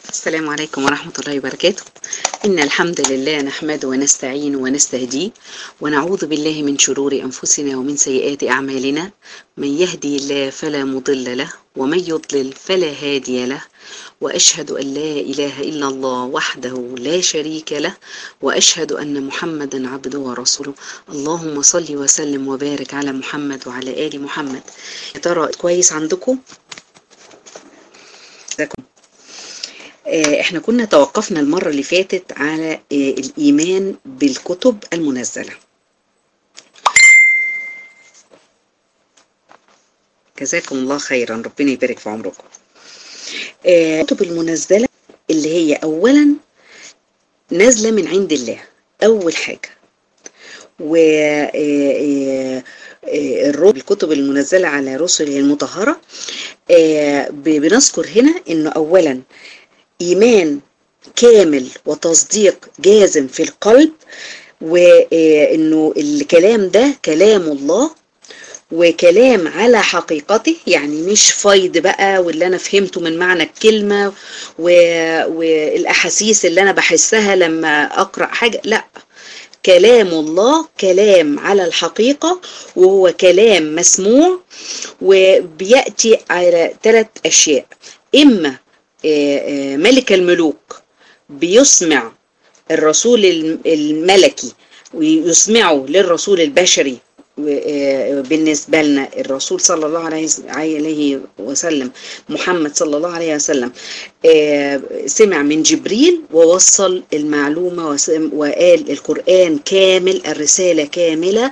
السلام عليكم ورحمة الله وبركاته إن الحمد لله نحمده ونستعينه ونستهديه ونعوذ بالله من شرور أنفسنا ومن سيئات أعمالنا من يهدي الله فلا مضل له ومن يضلل فلا هادي له وأشهد أن لا إله إلا الله وحده لا شريك له وأشهد أن محمدا عبده ورسوله اللهم صل وسلم وبارك على محمد وعلى آل محمد يا ترى كويس عندكم؟ احنا كنا توقفنا المرة اللي فاتت على الإيمان بالكتب المنزلة جزاكم الله خيرا ربنا يبارك في عمركم الكتب المنزلة اللي هي أولا نازلة من عند الله أول حاجة و الكتب المنزلة على رسله المطهرة بنذكر هنا أنه أولا إيمان كامل وتصديق جازم في القلب وإنه الكلام ده كلام الله وكلام على حقيقته يعني مش فيض بقى واللي أنا فهمته من معنى الكلمة والأحاسيس اللي أنا بحسها لما أقرأ حاجة لا كلام الله كلام على الحقيقة وهو كلام مسموع وبيأتي على ثلاث أشياء إما ملك الملوك بيسمع الرسول الملكي ويسمعه للرسول البشري بالنسبة لنا الرسول صلى الله عليه وسلم محمد صلى الله عليه وسلم سمع من جبريل ووصل المعلومة وقال القرآن كامل الرسالة كاملة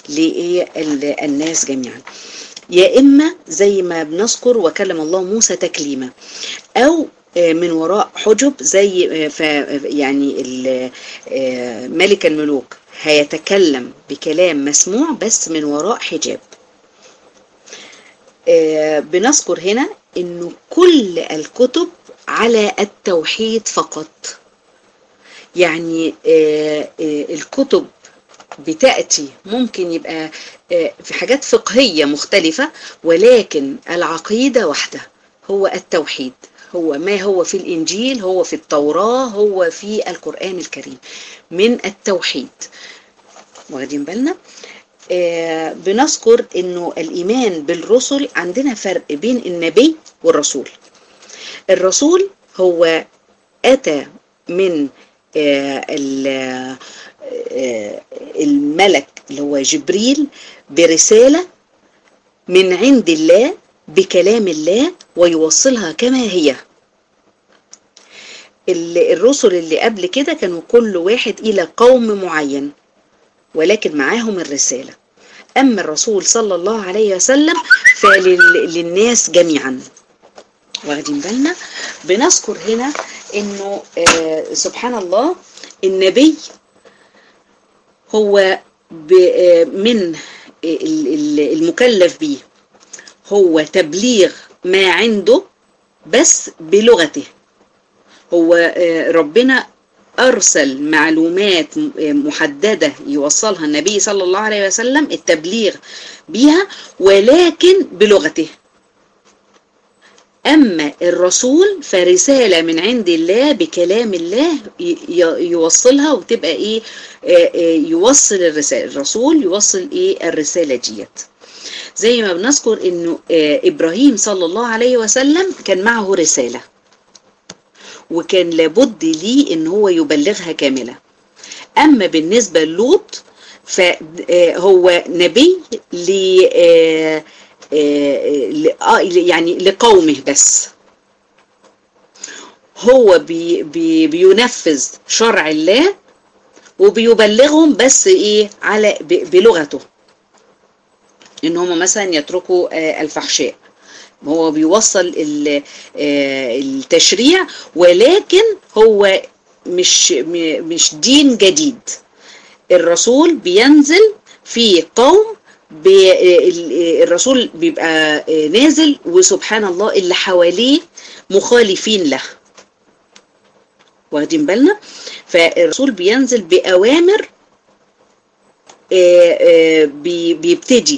للناس جميعا يا إما زي ما بنذكر وكلم الله موسى تكليما أو من وراء حجب زي يعني ملك الملوك هيتكلم بكلام مسموع بس من وراء حجاب بنذكر هنا انه كل الكتب على التوحيد فقط يعني الكتب بتأتي ممكن يبقى في حاجات فقهية مختلفة ولكن العقيدة واحدة هو التوحيد هو ما هو في الإنجيل هو في التوراة هو في القرآن الكريم من التوحيد واخدين بالنا آه بنذكر انه الايمان بالرسل عندنا فرق بين النبي والرسول الرسول هو اتى من آه آه الملك اللي هو جبريل برسالة من عند الله بكلام الله ويوصلها كما هي الرسل اللي قبل كده كانوا كل واحد إلى قوم معين ولكن معاهم الرسالة أما الرسول صلى الله عليه وسلم فللناس جميعا واخدين بالنا بنذكر هنا انه آه سبحان الله النبي هو من المكلف به هو تبليغ ما عنده بس بلغته هو ربنا أرسل معلومات محددة يوصلها النبي صلى الله عليه وسلم التبليغ بها ولكن بلغته أما الرسول فرسالة من عند الله بكلام الله يوصلها وتبقى إيه يوصل الرسالة الرسول يوصل إيه الرسالة ديت زي ما بنذكر إنه إبراهيم صلى الله عليه وسلم كان معه رسالة وكان لابد ليه إن هو يبلغها كاملة أما بالنسبة للوط فهو نبي ل يعني لقومه بس هو بي بي بينفذ شرع الله وبيبلغهم بس ايه على بلغته ان هم مثلا يتركوا الفحشاء هو بيوصل التشريع ولكن هو مش مش دين جديد الرسول بينزل في قوم الرسول بيبقى نازل وسبحان الله اللي حواليه مخالفين له واخدين بالنا فالرسول بينزل بأوامر بيبتدي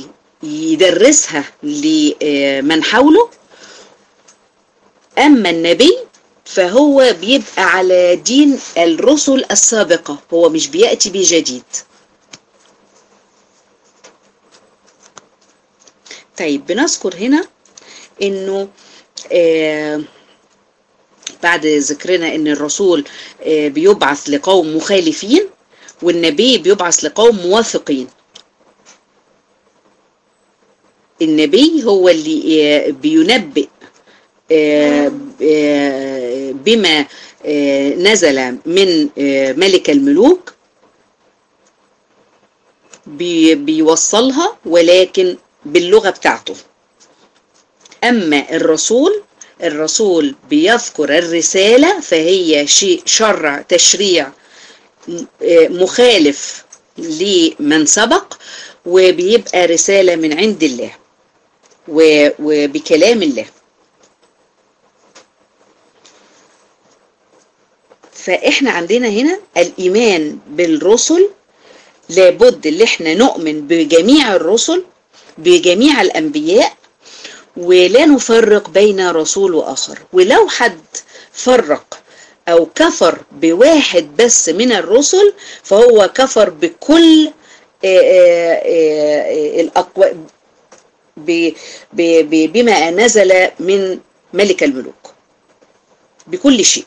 يدرسها لمن حوله أما النبي فهو بيبقى على دين الرسل السابقة هو مش بيأتي بجديد طيب بنذكر هنا انه آه بعد ذكرنا ان الرسول آه بيبعث لقوم مخالفين والنبي بيبعث لقوم موافقين النبي هو اللي آه بينبئ بما نزل من ملك الملوك بيوصلها ولكن باللغة بتاعته أما الرسول الرسول بيذكر الرسالة فهي شيء شرع تشريع مخالف لمن سبق وبيبقى رسالة من عند الله وبكلام الله فاحنا عندنا هنا الايمان بالرسل لابد ان احنا نؤمن بجميع الرسل بجميع الانبياء ولا نفرق بين رسول واخر ولو حد فرق او كفر بواحد بس من الرسل فهو كفر بكل الأقوى بما نزل من ملك الملوك بكل شيء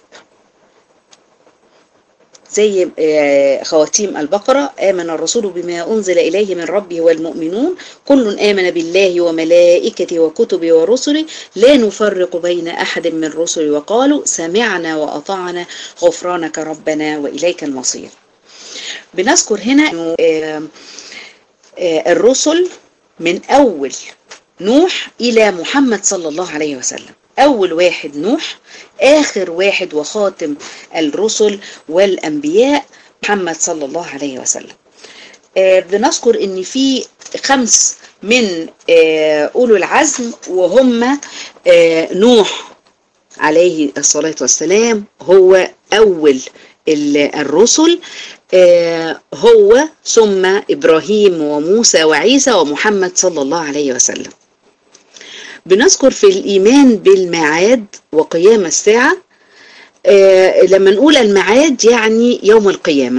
زي خواتيم البقرة آمن الرسول بما أنزل إليه من ربه والمؤمنون كل آمن بالله وملائكته وكتبه ورسله لا نفرق بين أحد من رسله وقالوا سمعنا وأطعنا غفرانك ربنا وإليك المصير بنذكر هنا أنه الرسل من أول نوح إلى محمد صلى الله عليه وسلم أول واحد نوح آخر واحد وخاتم الرسل والأنبياء محمد صلى الله عليه وسلم آه بنذكر ان في خمس من آه أولو العزم وهم آه نوح عليه الصلاة والسلام هو أول الرسل هو ثم إبراهيم وموسى وعيسى ومحمد صلى الله عليه وسلم بنذكر في الإيمان بالمعاد وقيام الساعة آه لما نقول المعاد يعني يوم القيامة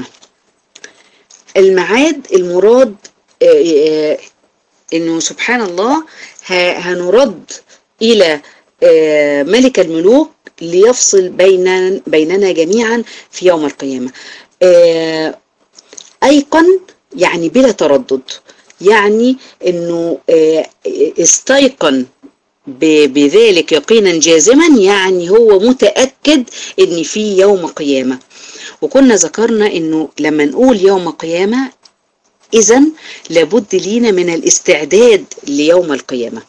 المعاد المراد آه آه انه سبحان الله هنرد الى ملك الملوك ليفصل بين بيننا جميعا في يوم القيامة ايقن يعني بلا تردد يعني انه استيقن بذلك يقينا جازما يعني هو متأكد ان في يوم قيامة وكنا ذكرنا انه لما نقول يوم قيامة اذا لابد لينا من الاستعداد ليوم القيامة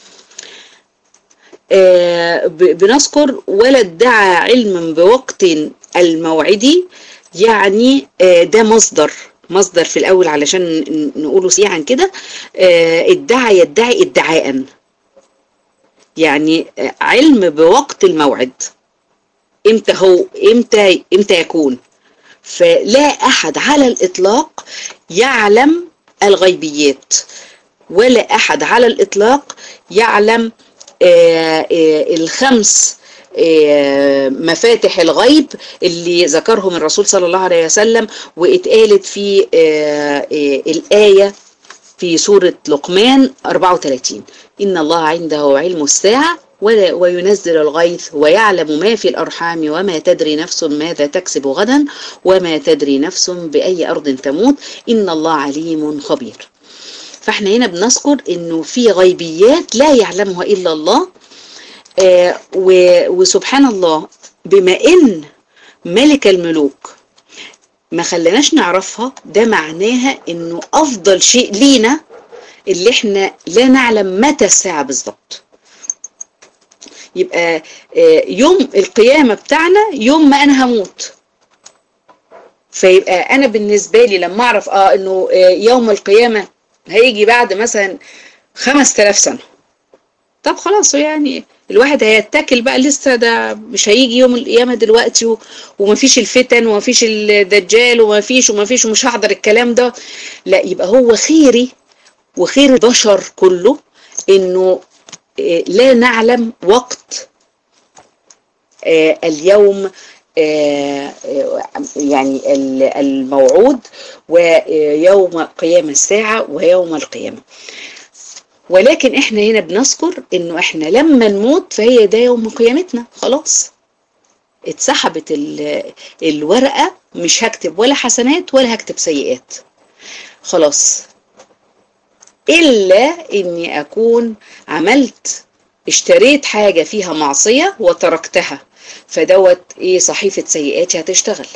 آه بنذكر ولا ادعى علما بوقت الموعدي يعني آه ده مصدر مصدر في الاول علشان نقوله سريعا كده آه ادعى يدعي ادعاء يعني علم بوقت الموعد امتى هو امتى امتى يكون فلا احد على الاطلاق يعلم الغيبيات ولا احد على الاطلاق يعلم آآ آآ الخمس مفاتح الغيب اللي ذكرهم الرسول صلى الله عليه وسلم واتقالت في الآية في سورة لقمان 34 إن الله عنده علم الساعة وينزل الغيث ويعلم ما في الأرحام وما تدري نفس ماذا تكسب غدا وما تدري نفس بأي أرض تموت إن الله عليم خبير فاحنا هنا بنذكر انه في غيبيات لا يعلمها الا الله آه وسبحان الله بما ان ملك الملوك ما خلناش نعرفها ده معناها انه افضل شيء لينا اللي احنا لا نعلم متى الساعة بالظبط يبقى آه يوم القيامة بتاعنا يوم ما انا هموت فيبقى انا بالنسبة لي لما اعرف اه انه آه يوم القيامة هيجي بعد مثلا خمس تلاف سنة طب خلاص يعني الواحد هيتكل بقى لسه ده مش هيجي يوم القيامة دلوقتي و... ومفيش الفتن ومفيش الدجال ومفيش ومفيش ومش هحضر الكلام ده لا يبقى هو خيري وخير البشر كله انه لا نعلم وقت آه اليوم آه يعني الموعود ويوم قيام الساعة ويوم القيامة ولكن احنا هنا بنذكر انه احنا لما نموت فهي ده يوم قيامتنا خلاص اتسحبت الورقة مش هكتب ولا حسنات ولا هكتب سيئات خلاص إلا إني أكون عملت اشتريت حاجة فيها معصية وتركتها فدوت إيه صحيفة سيئاتي هتشتغل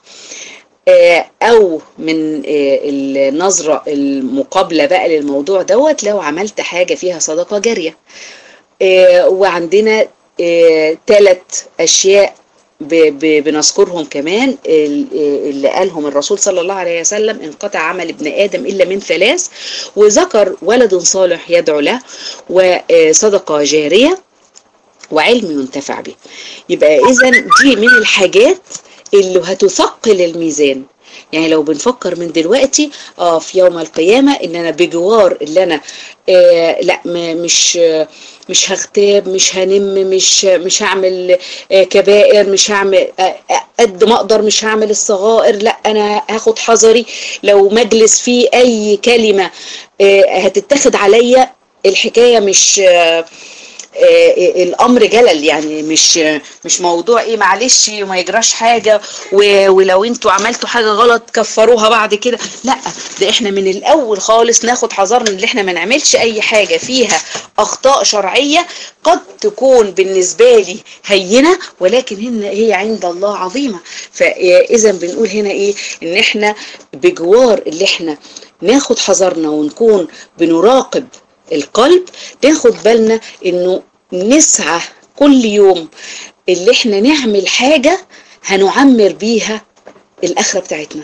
أو من النظرة المقابلة بقى للموضوع دوت لو عملت حاجة فيها صدقة جارية وعندنا ثلاث أشياء بنذكرهم كمان اللي قالهم الرسول صلى الله عليه وسلم انقطع عمل ابن آدم إلا من ثلاث وذكر ولد صالح يدعو له وصدقة جارية وعلم ينتفع به يبقى إذا دي من الحاجات اللي هتثقل الميزان يعني لو بنفكر من دلوقتي اه في يوم القيامة ان انا بجوار اللي انا آه لا مش آه مش هغتاب مش هنم مش مش هعمل آه كبائر مش هعمل آه قد ما اقدر مش هعمل الصغائر لا انا هاخد حذري لو مجلس فيه اي كلمة آه هتتاخد عليا الحكاية مش آه الامر جلل يعني مش مش موضوع ايه معلش وما يجراش حاجه ولو انتوا عملتوا حاجه غلط كفروها بعد كده لا ده احنا من الاول خالص ناخد حذرنا ان احنا ما نعملش اي حاجه فيها اخطاء شرعيه قد تكون بالنسبه لي هينه ولكن هنا هي عند الله عظيمه فاذا بنقول هنا ايه ان احنا بجوار اللي احنا ناخد حذرنا ونكون بنراقب القلب ناخد بالنا انه نسعى كل يوم اللي احنا نعمل حاجة هنعمر بيها الاخرة بتاعتنا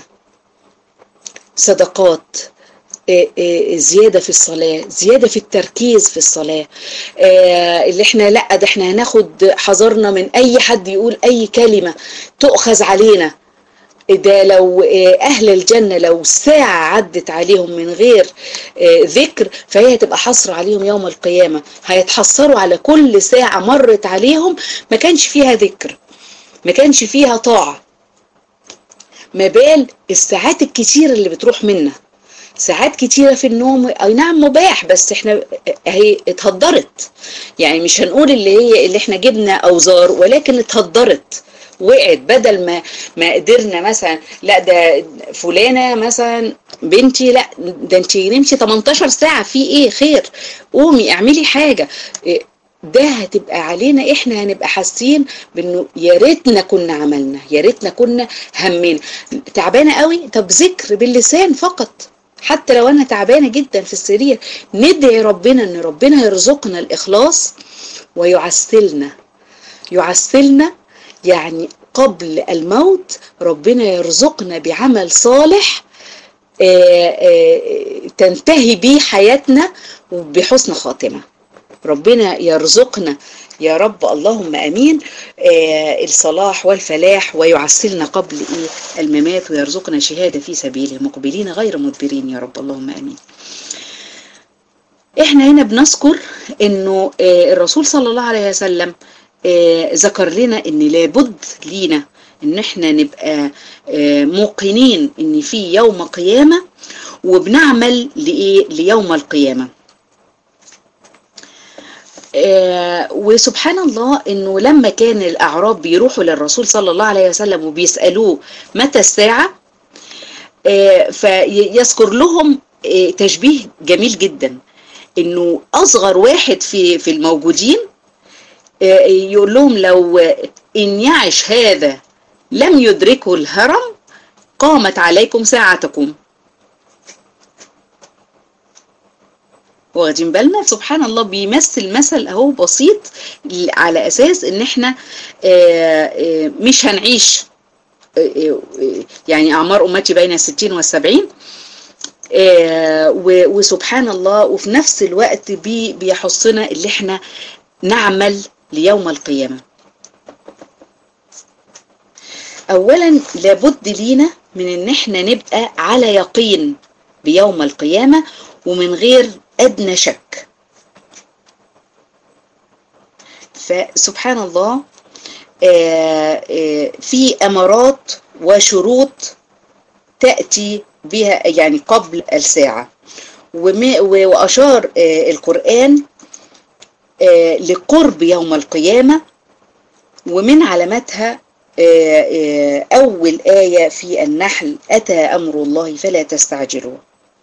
صدقات زيادة في الصلاة زيادة في التركيز في الصلاة اللي احنا لا ده احنا هناخد حذرنا من اي حد يقول اي كلمة تؤخذ علينا ده لو أهل الجنة لو ساعة عدت عليهم من غير ذكر فهي هتبقى حصر عليهم يوم القيامة هيتحصروا على كل ساعة مرت عليهم ما كانش فيها ذكر ما كانش فيها طاعة ما بال الساعات الكتيرة اللي بتروح منا ساعات كتيرة في النوم اي نعم مباح بس احنا هي اتهدرت يعني مش هنقول اللي هي اللي احنا جبنا اوزار ولكن اتهدرت وقعت بدل ما ما قدرنا مثلا لا ده فلانه مثلا بنتي لا ده انت نمشي 18 ساعه في ايه خير قومي اعملي حاجه ده هتبقى علينا احنا هنبقى حاسين بانه يا ريتنا كنا عملنا يا ريتنا كنا همنا تعبانه قوي طب ذكر باللسان فقط حتى لو انا تعبانه جدا في السرير ندعي ربنا ان ربنا يرزقنا الاخلاص ويعسلنا يعسلنا يعني قبل الموت ربنا يرزقنا بعمل صالح آآ آآ تنتهي به حياتنا بحسن خاتمة ربنا يرزقنا يا رب اللهم امين الصلاح والفلاح ويعسلنا قبل ايه الممات ويرزقنا شهاده في سبيله مقبلين غير مدبرين يا رب اللهم امين احنا هنا بنذكر انه الرسول صلى الله عليه وسلم ذكر لنا ان لابد لينا ان احنا نبقى موقنين ان في يوم قيامه وبنعمل لايه ليوم القيامه آه وسبحان الله انه لما كان الاعراب بيروحوا للرسول صلى الله عليه وسلم وبيسالوه متى الساعه آه فيذكر لهم آه تشبيه جميل جدا انه اصغر واحد في في الموجودين يقول لهم لو ان يعش هذا لم يدركه الهرم قامت عليكم ساعتكم واخدين بالنا سبحان الله بيمثل مثل اهو بسيط على اساس ان احنا مش هنعيش يعني اعمار امتي بين الستين والسبعين وسبحان الله وفي نفس الوقت بي بيحصنا اللي احنا نعمل ليوم القيامة اولا لابد لينا من ان احنا نبقى على يقين بيوم القيامة ومن غير ادنى شك فسبحان الله آه، آه، في أمارات وشروط تأتي بها يعني قبل الساعة وم- و- وأشار آه، القرآن آه، لقرب يوم القيامة ومن علاماتها آه، آه، أول آية في النحل أتى أمر الله فلا تستعجلوه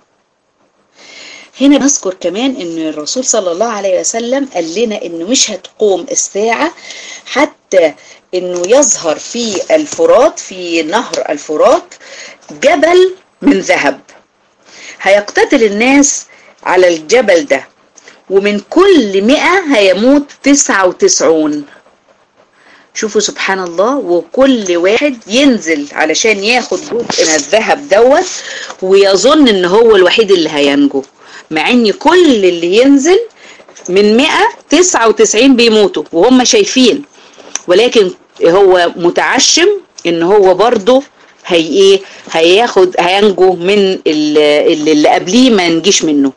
هنا نذكر كمان ان الرسول صلى الله عليه وسلم قال لنا انه مش هتقوم الساعة حتى انه يظهر في الفرات في نهر الفرات جبل من ذهب هيقتتل الناس على الجبل ده ومن كل مئة هيموت تسعة وتسعون شوفوا سبحان الله وكل واحد ينزل علشان ياخد جزء من الذهب دوت ويظن ان هو الوحيد اللي هينجو مع ان كل اللي ينزل من 199 بيموتوا وهم شايفين ولكن هو متعشم ان هو برضه هي ايه هياخد هينجو من اللي, اللي قبليه ما ينجيش منه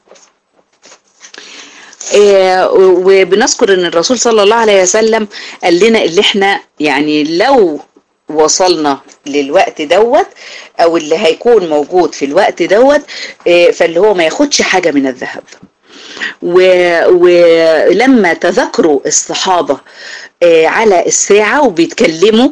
آه، وبنذكر ان الرسول صلى الله عليه وسلم قال لنا اللي احنا يعني لو وصلنا للوقت دوت او اللي هيكون موجود في الوقت دوت آه، فاللي هو ما ياخدش حاجة من الذهب و- ولما تذكروا الصحابة آه، على الساعة وبيتكلموا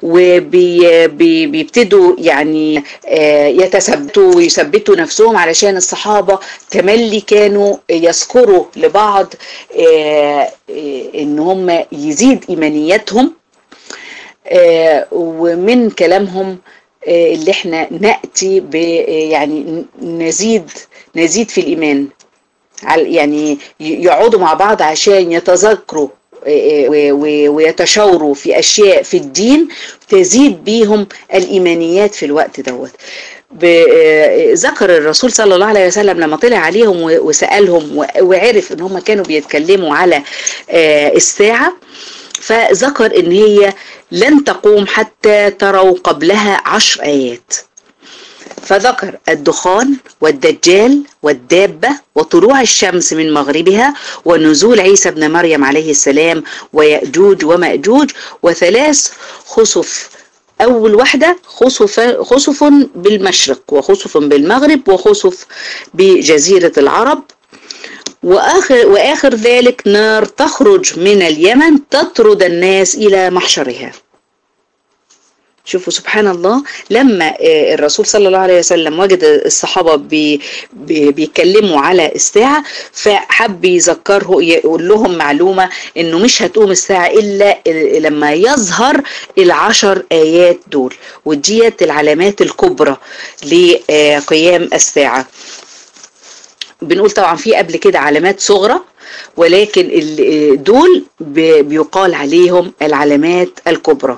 وبيبتدوا يعني آه، يتثبتوا ويثبتوا نفسهم علشان الصحابة تملي كانوا يذكروا لبعض آه، آه، ان هم يزيد ايمانياتهم آه، ومن كلامهم آه، اللي احنا نأتي ب يعني نزيد نزيد في الإيمان على- يعني ي- يقعدوا مع بعض عشان يتذكروا آه، و- و- ويتشاوروا في أشياء في الدين تزيد بيهم الإيمانيات في الوقت دوت ب- آه، ذكر الرسول صلى الله عليه وسلم لما طلع عليهم و- وسألهم و- وعرف ان هم كانوا بيتكلموا على آه، الساعة فذكر ان هي لن تقوم حتى تروا قبلها عشر آيات فذكر الدخان والدجال والدابة وطلوع الشمس من مغربها ونزول عيسى ابن مريم عليه السلام ويأجوج ومأجوج وثلاث خسف أول واحدة خسف, خسف بالمشرق وخسف بالمغرب وخسف بجزيرة العرب وآخر, وآخر ذلك نار تخرج من اليمن تطرد الناس إلى محشرها شوفوا سبحان الله لما آه، الرسول صلى الله عليه وسلم وجد الصحابة بي بي بيتكلموا على الساعة فحب يذكره يقول لهم معلومة انه مش هتقوم الساعة الا ال- لما يظهر العشر ايات دول وديت العلامات الكبرى لقيام الساعة بنقول طبعا في قبل كده علامات صغرى ولكن ال- دول بي- بيقال عليهم العلامات الكبرى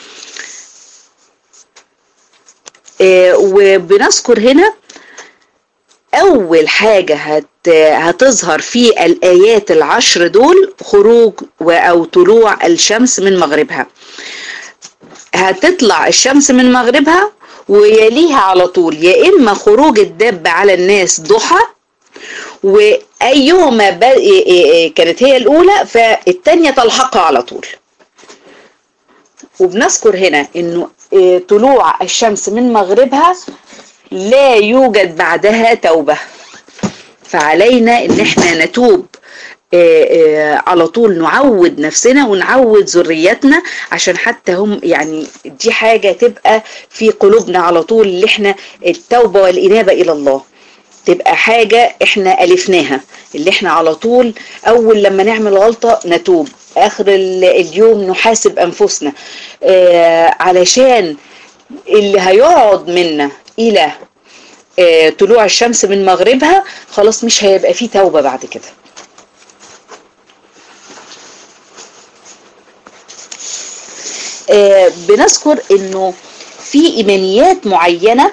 آه، وبنذكر هنا أول حاجة هت هتظهر في الآيات العشر دول خروج و- أو طلوع الشمس من مغربها هتطلع الشمس من مغربها ويليها على طول يا إما خروج الدابة على الناس ضحى وأيهما ب- إيه- إيه- كانت هي الأولى فالتانية تلحقها على طول وبنذكر هنا انه آه، طلوع الشمس من مغربها لا يوجد بعدها توبة فعلينا ان احنا نتوب آه، آه، على طول نعود نفسنا ونعود ذريتنا عشان حتى هم يعني دي حاجة تبقى في قلوبنا على طول اللي احنا التوبة والإنابة إلى الله تبقى حاجة احنا ألفناها اللي احنا على طول أول لما نعمل غلطة نتوب آخر ال- اليوم نحاسب أنفسنا آه علشان اللي هيقعد منا إلى آه طلوع الشمس من مغربها خلاص مش هيبقى فيه توبة بعد كده آه بنذكر انه في ايمانيات معينه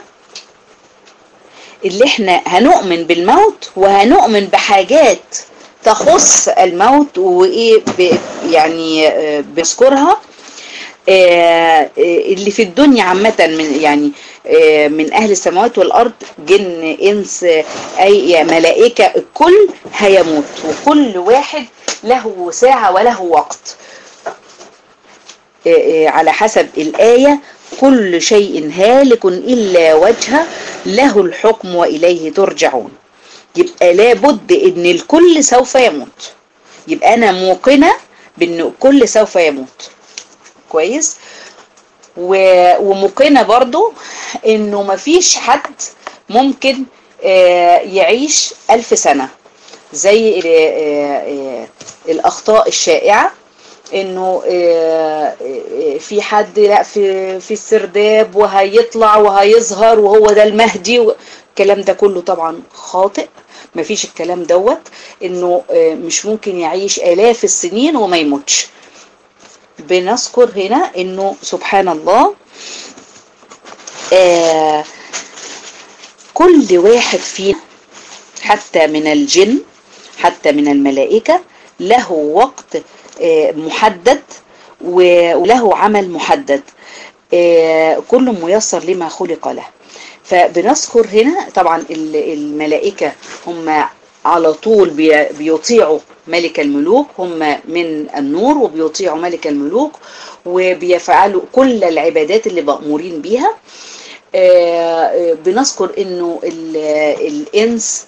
اللي احنا هنؤمن بالموت وهنؤمن بحاجات تخص الموت وايه ب- يعني آه، بذكرها آه، آه، اللي في الدنيا عامة من يعني آه، من أهل السماوات والأرض جن إنس آه، أي ملائكة الكل هيموت وكل واحد له ساعة وله وقت على حسب الآية كل شيء هالك إلا وجهه له الحكم وإليه ترجعون يبقى لابد ان الكل سوف يموت يبقى انا موقنة بان الكل سوف يموت كويس وموقنة برضو انه مفيش حد ممكن يعيش الف سنة زي الاخطاء الشائعة انه في حد لا في في السرداب وهيطلع وهيظهر وهو ده المهدي الكلام ده كله طبعا خاطئ مفيش الكلام دوت انه مش ممكن يعيش الاف السنين وما يموتش بنذكر هنا انه سبحان الله آه كل واحد فينا حتى من الجن حتى من الملائكة له وقت آه محدد وله عمل محدد آه كل ميسر لما خلق له فبنذكر هنا طبعا الملائكة هم على طول بيطيعوا ملك الملوك هم من النور وبيطيعوا ملك الملوك وبيفعلوا كل العبادات اللي مأمورين بيها بنذكر انه الانس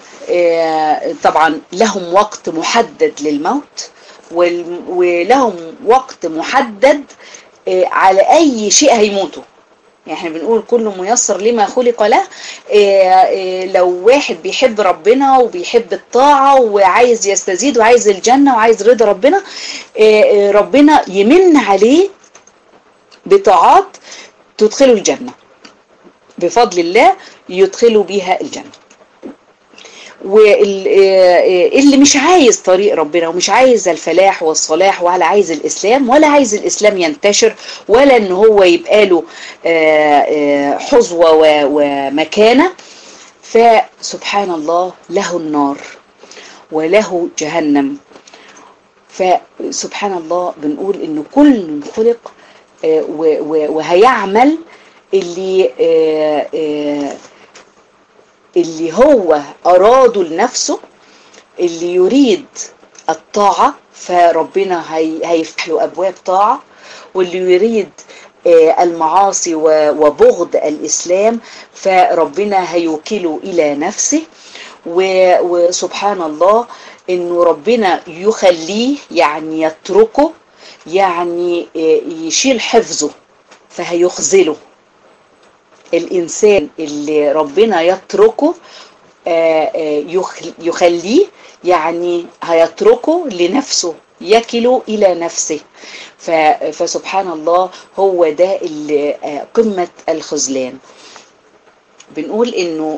طبعا لهم وقت محدد للموت ولهم وقت محدد على اي شيء هيموتوا يعني احنا بنقول كل ميسر لما خلق له إيه إيه لو واحد بيحب ربنا وبيحب الطاعة وعايز يستزيد وعايز الجنة وعايز رضا ربنا إيه ربنا يمن عليه بطاعات تدخله الجنة بفضل الله يدخله بيها الجنة واللي مش عايز طريق ربنا ومش عايز الفلاح والصلاح ولا عايز الإسلام ولا عايز الإسلام ينتشر ولا ان هو يبقى له حظوة ومكانة فسبحان الله له النار وله جهنم فسبحان الله بنقول ان كل خلق وهيعمل اللي اللي هو أراده لنفسه اللي يريد الطاعة فربنا هي هيفتح له أبواب طاعة واللي يريد المعاصي وبغض الإسلام فربنا هيوكله إلى نفسه وسبحان الله إنه ربنا يخليه يعني يتركه يعني يشيل حفظه فهيخذله الإنسان اللي ربنا يتركه يخليه يعني هيتركه لنفسه يكله إلى نفسه فسبحان الله هو ده قمة الخذلان بنقول انه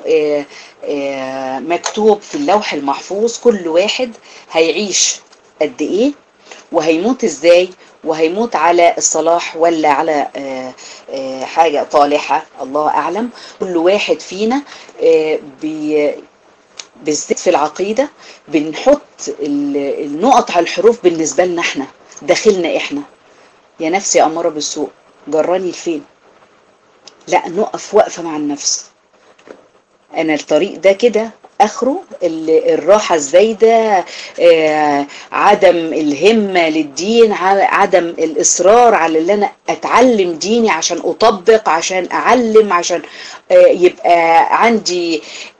مكتوب في اللوح المحفوظ كل واحد هيعيش قد ايه وهيموت ازاي وهيموت على الصلاح ولا على حاجة طالحة الله أعلم كل واحد فينا بالذات في العقيدة بنحط النقط على الحروف بالنسبة لنا احنا داخلنا احنا يا نفسي أمارة بالسوء جراني لفين لا نقف وقفة مع النفس أنا الطريق ده كده اخره الراحة الزايدة عدم الهمة للدين عدم الاصرار على اللي انا اتعلم ديني عشان اطبق عشان اعلم عشان يبقى عندي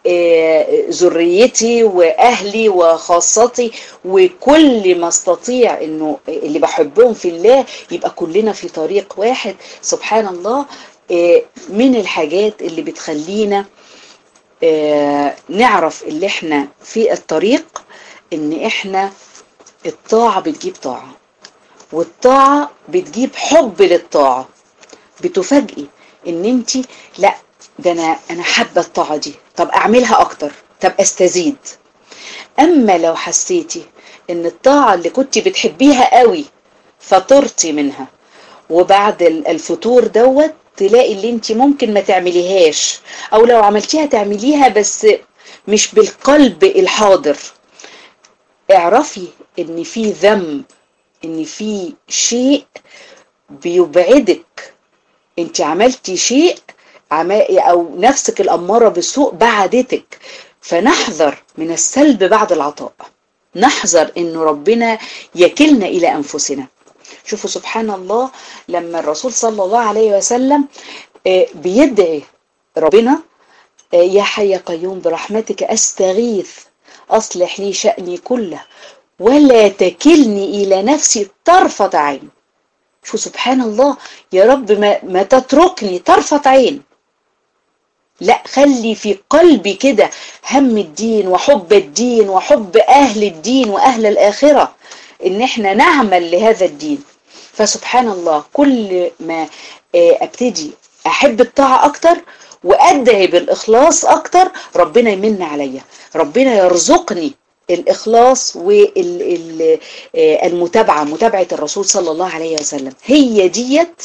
ذريتي واهلي وخاصتي وكل ما استطيع انه اللي بحبهم في الله يبقى كلنا في طريق واحد سبحان الله من الحاجات اللي بتخلينا آه نعرف اللي احنا في الطريق ان احنا الطاعة بتجيب طاعة والطاعة بتجيب حب للطاعة بتفاجئي ان انت لا ده انا انا حابة الطاعة دي طب اعملها اكتر طب استزيد اما لو حسيتي ان الطاعة اللي كنت بتحبيها قوي فطرتي منها وبعد الفطور دوت تلاقي اللي انت ممكن ما تعمليهاش او لو عملتيها تعمليها بس مش بالقلب الحاضر اعرفي ان في ذنب ان في شيء بيبعدك انت عملتي شيء او نفسك الاماره بالسوء بعدتك فنحذر من السلب بعد العطاء نحذر انه ربنا يكلنا الى انفسنا شوفوا سبحان الله لما الرسول صلى الله عليه وسلم بيدعي ربنا يا حي يا قيوم برحمتك أستغيث أصلح لي شأني كله ولا تكلني إلى نفسي طرفة عين شو سبحان الله يا رب ما, ما تتركني طرفة عين لا خلي في قلبي كده هم الدين وحب الدين وحب أهل الدين وأهل الآخرة إن احنا نعمل لهذا الدين فسبحان الله كل ما ابتدي أحب الطاعة أكتر وأدعي بالإخلاص أكتر ربنا يمن عليا ربنا يرزقني الإخلاص والمتابعة متابعة الرسول صلى الله عليه وسلم هي ديت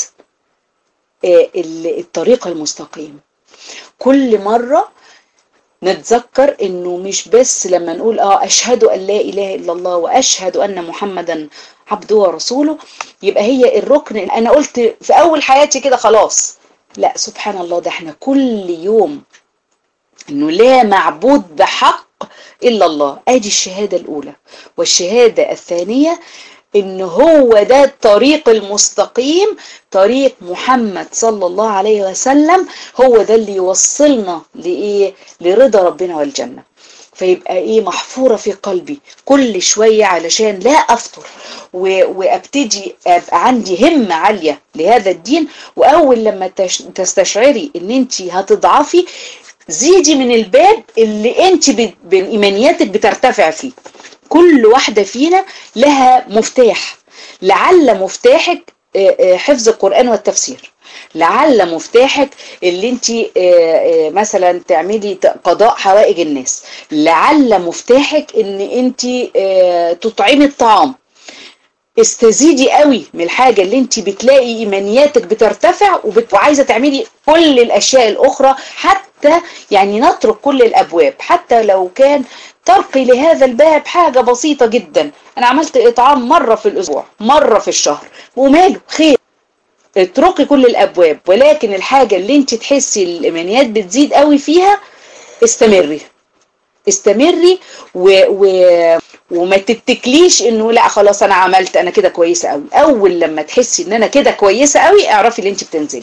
الطريقة المستقيم كل مرة نتذكر انه مش بس لما نقول اه اشهد ان لا اله الا الله واشهد ان محمدا عبده ورسوله يبقى هي الركن انا قلت في اول حياتي كده خلاص لا سبحان الله ده احنا كل يوم انه لا معبود بحق الا الله ادي الشهادة الاولى والشهادة الثانية ان هو ده الطريق المستقيم طريق محمد صلى الله عليه وسلم هو ده اللي يوصلنا لايه لرضا ربنا والجنة فيبقى ايه محفورة في قلبي كل شوية علشان لا افطر وابتدي ابقى عندي همة عالية لهذا الدين واول لما تستشعري ان انت هتضعفي زيدي من الباب اللي انت بايمانياتك بترتفع فيه كل واحدة فينا لها مفتاح لعل مفتاحك حفظ القرآن والتفسير لعل مفتاحك اللي انت مثلا تعملي قضاء حوائج الناس لعل مفتاحك ان انت تطعمي الطعام استزيدي قوي من الحاجة اللي انت بتلاقي ايمانياتك بترتفع وعايزة تعملي كل الاشياء الاخرى حتى يعني نترك كل الابواب حتى لو كان ترقي لهذا الباب حاجة بسيطة جدا انا عملت اطعام مرة في الاسبوع مرة في الشهر وماله خير اتركي كل الابواب ولكن الحاجة اللي انت تحسي الايمانيات بتزيد قوي فيها استمري استمري و... و... وما تتكليش انه لا خلاص انا عملت انا كده كويسة قوي اول لما تحسي ان انا كده كويسة قوي اعرفي اللي انت بتنزلي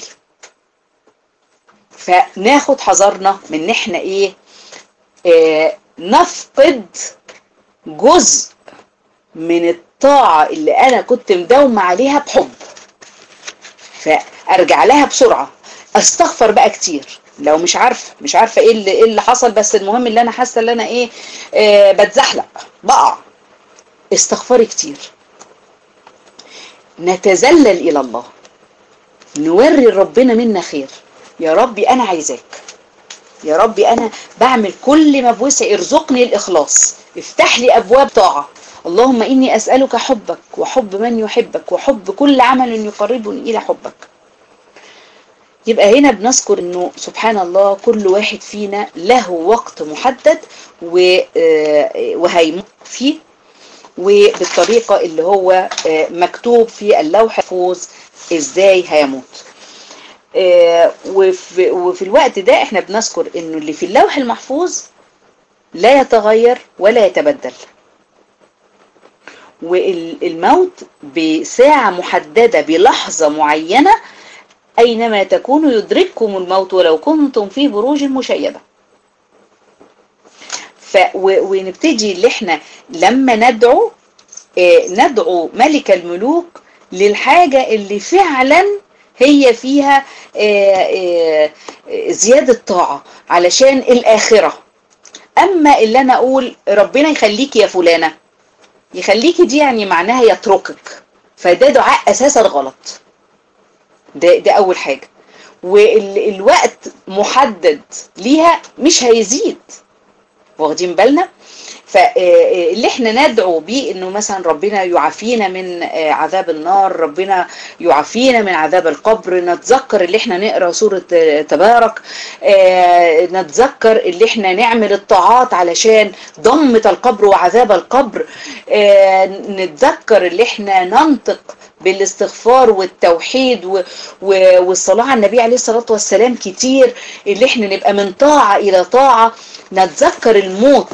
فناخد حذرنا من ان احنا ايه آه نفقد جزء من الطاعة اللي انا كنت مداومة عليها بحب فارجع لها بسرعة استغفر بقى كتير لو مش عارفه مش عارفه ايه اللي, إيه اللي حصل بس المهم اللي انا حاسه ان انا ايه آه بتزحلق بقع استغفري كتير نتذلل الى الله نوري ربنا منا خير يا ربي انا عايزاك يا ربي انا بعمل كل ما بوسعي ارزقني الاخلاص افتح لي ابواب طاعه اللهم اني اسالك حبك وحب من يحبك وحب كل عمل يقربني الى حبك يبقى هنا بنذكر انه سبحان الله كل واحد فينا له وقت محدد وهيموت فيه وبالطريقة اللي هو مكتوب في اللوح المحفوظ ازاي هيموت وفي, وفي الوقت ده احنا بنذكر انه اللي في اللوح المحفوظ لا يتغير ولا يتبدل والموت بساعة محددة بلحظة معينة أينما تكونوا يدرككم الموت ولو كنتم في بروج مشيدة ف ونبتدي اللي احنا لما ندعو اه ندعو ملك الملوك للحاجة اللي فعلا هي فيها اه اه زيادة طاعة علشان الآخرة أما اللي أنا أقول ربنا يخليك يا فلانة يخليكي دي يعني معناها يتركك فده دعاء أساسا غلط ده, ده أول حاجة والوقت محدد ليها مش هيزيد واخدين بالنا فاللي احنا ندعو بيه انه مثلا ربنا يعافينا من عذاب النار ربنا يعافينا من عذاب القبر نتذكر اللي احنا نقرا سوره تبارك نتذكر اللي احنا نعمل الطاعات علشان ضمة القبر وعذاب القبر نتذكر اللي احنا ننطق بالاستغفار والتوحيد و... و... والصلاة على النبي عليه الصلاة والسلام كتير اللي احنا نبقى من طاعة إلى طاعة نتذكر الموت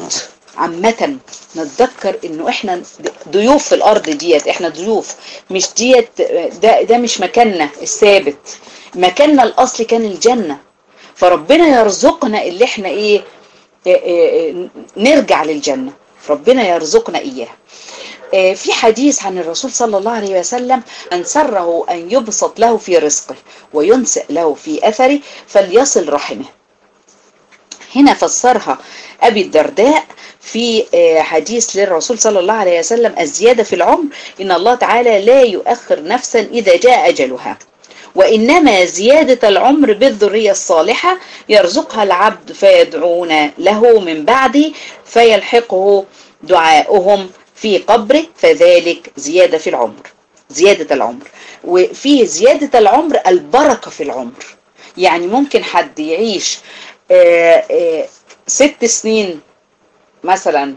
عامة نتذكر انه احنا ضيوف في الارض ديت احنا ضيوف مش ديت ده, ده مش مكاننا الثابت مكاننا الاصلي كان الجنة فربنا يرزقنا اللي احنا ايه, إيه, إيه نرجع للجنة ربنا يرزقنا اياها في حديث عن الرسول صلى الله عليه وسلم من سره أن يبسط له في رزقه وينسئ له في أثره فليصل رحمه هنا فسرها أبي الدرداء في حديث للرسول صلى الله عليه وسلم الزيادة في العمر إن الله تعالى لا يؤخر نفسا إذا جاء أجلها وإنما زيادة العمر بالذرية الصالحة يرزقها العبد فيدعون له من بعده فيلحقه دعاؤهم في قبره فذلك زيادة في العمر زيادة العمر وفي زيادة العمر البركة في العمر يعني ممكن حد يعيش آآ آآ ست سنين مثلا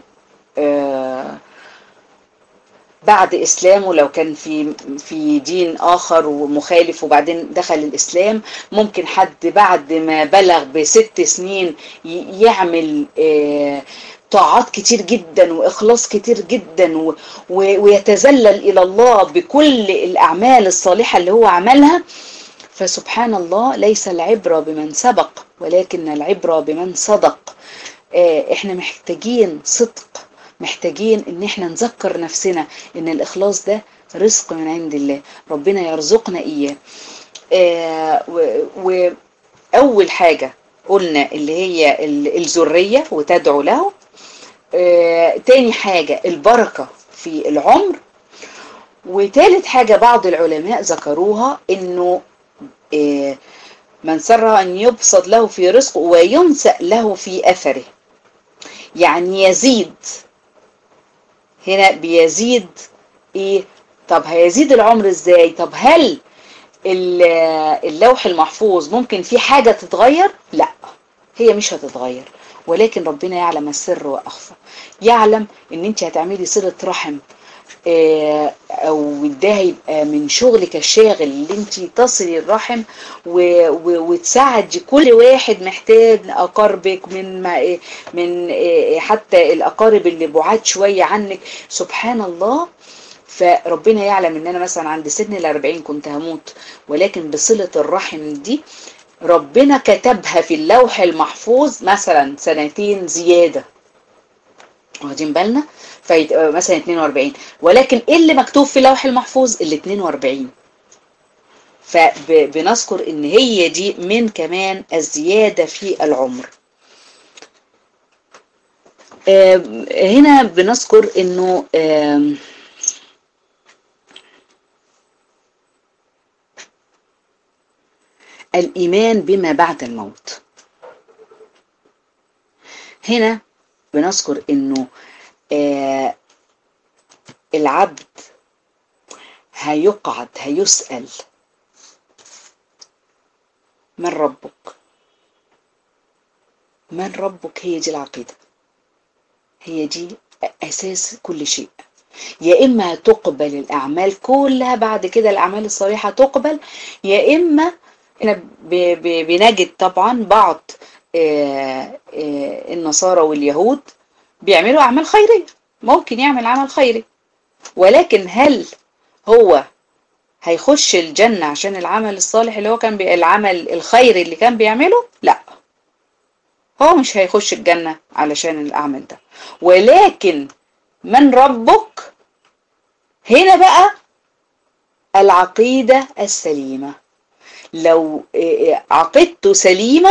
بعد إسلامه لو كان في في دين آخر ومخالف وبعدين دخل الإسلام ممكن حد بعد ما بلغ بست سنين يعمل طاعات كتير جدا وإخلاص كتير جدا ويتذلل إلى الله بكل الأعمال الصالحة اللي هو عملها فسبحان الله ليس العبرة بمن سبق ولكن العبرة بمن صدق احنا محتاجين صدق محتاجين ان احنا نذكر نفسنا ان الاخلاص ده رزق من عند الله ربنا يرزقنا اياه واول حاجة قلنا اللي هي الذرية وتدعو له آه، تاني حاجة البركة في العمر وتالت حاجة بعض العلماء ذكروها انه آه، من سر ان يبسط له في رزقه وينسأ له في اثره يعني يزيد هنا بيزيد ايه طب هيزيد العمر ازاي طب هل اللوح المحفوظ ممكن في حاجة تتغير لا هي مش هتتغير ولكن ربنا يعلم السر واخفى يعلم ان انت هتعملي صلة رحم او ده هيبقى من شغلك الشاغل اللي انت تصلي الرحم وتساعدي كل واحد محتاج اقاربك من ما من حتى الاقارب اللي بعاد شويه عنك سبحان الله فربنا يعلم ان انا مثلا عند سن الاربعين كنت هموت ولكن بصلة الرحم دي ربنا كتبها في اللوح المحفوظ مثلا سنتين زيادة واخدين بالنا فيبقى مثلا 42 ولكن ايه اللي مكتوب في اللوح المحفوظ ال 42 فبنذكر ان هي دي من كمان الزيادة في العمر هنا بنذكر انه الإيمان بما بعد الموت هنا بنذكر انه آه العبد هيقعد هيسأل من ربك من ربك هي دي العقيدة هي دي أساس كل شيء يا إما تقبل الأعمال كلها بعد كده الأعمال الصالحة تقبل يا إما احنا بنجد طبعا بعض آه آه النصارى واليهود بيعملوا أعمال خيرية ممكن يعمل عمل خيري ولكن هل هو هيخش الجنة عشان العمل الصالح اللي هو كان بي... العمل الخيري اللي كان بيعمله لا هو مش هيخش الجنة علشان الأعمال ده ولكن من ربك هنا بقى العقيدة السليمة لو عقيدته سليمة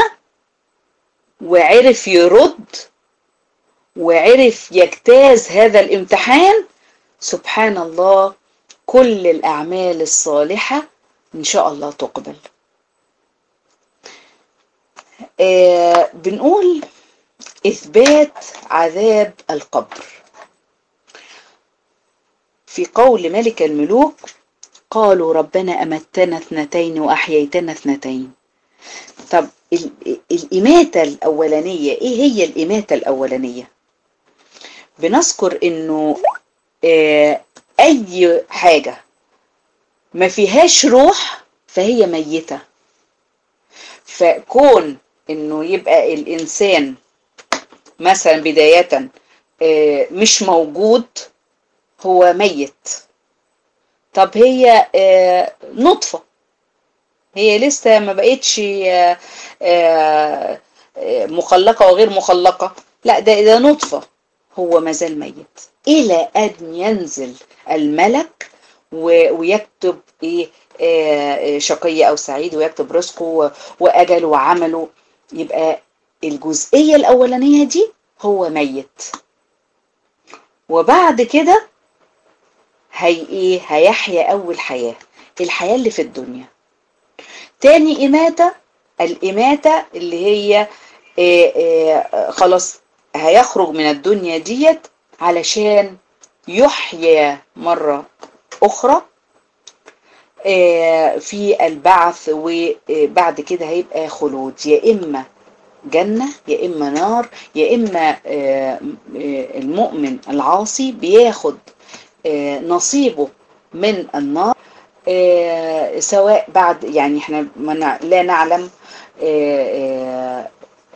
وعرف يرد وعرف يجتاز هذا الامتحان سبحان الله كل الأعمال الصالحة إن شاء الله تقبل آه بنقول إثبات عذاب القبر في قول ملك الملوك قالوا ربنا أمتنا اثنتين وأحييتنا اثنتين طب الإماتة الأولانية إيه هي الإماتة الأولانية بنذكر إنه آه أي حاجة ما فيهاش روح فهي ميتة فكون إنه يبقى الإنسان مثلا بداية آه، مش موجود هو ميت طب هي آه، نطفة هي لسه ما بقتش آه، آه، آه، مخلقة وغير مخلقة لا ده ده نطفة هو ما زال ميت إلى أن ينزل الملك و- ويكتب إيه آه، آه، شقي أو سعيد ويكتب رزقه و- وأجله وعمله يبقى الجزئية الأولانية دي هو ميت وبعد كده هي إيه هيحيا أول حياة الحياة اللي في الدنيا تاني إماتة الإماتة اللي هي آه، آه، خلاص هيخرج من الدنيا ديت علشان يحيا مرة أخرى آه، في البعث وبعد كده هيبقى خلود يا إما جنة يا إما نار يا إما آه، آه، المؤمن العاصي بياخد آه، نصيبه من النار آه، سواء بعد يعني احنا ما نع- لا نعلم آه، آه،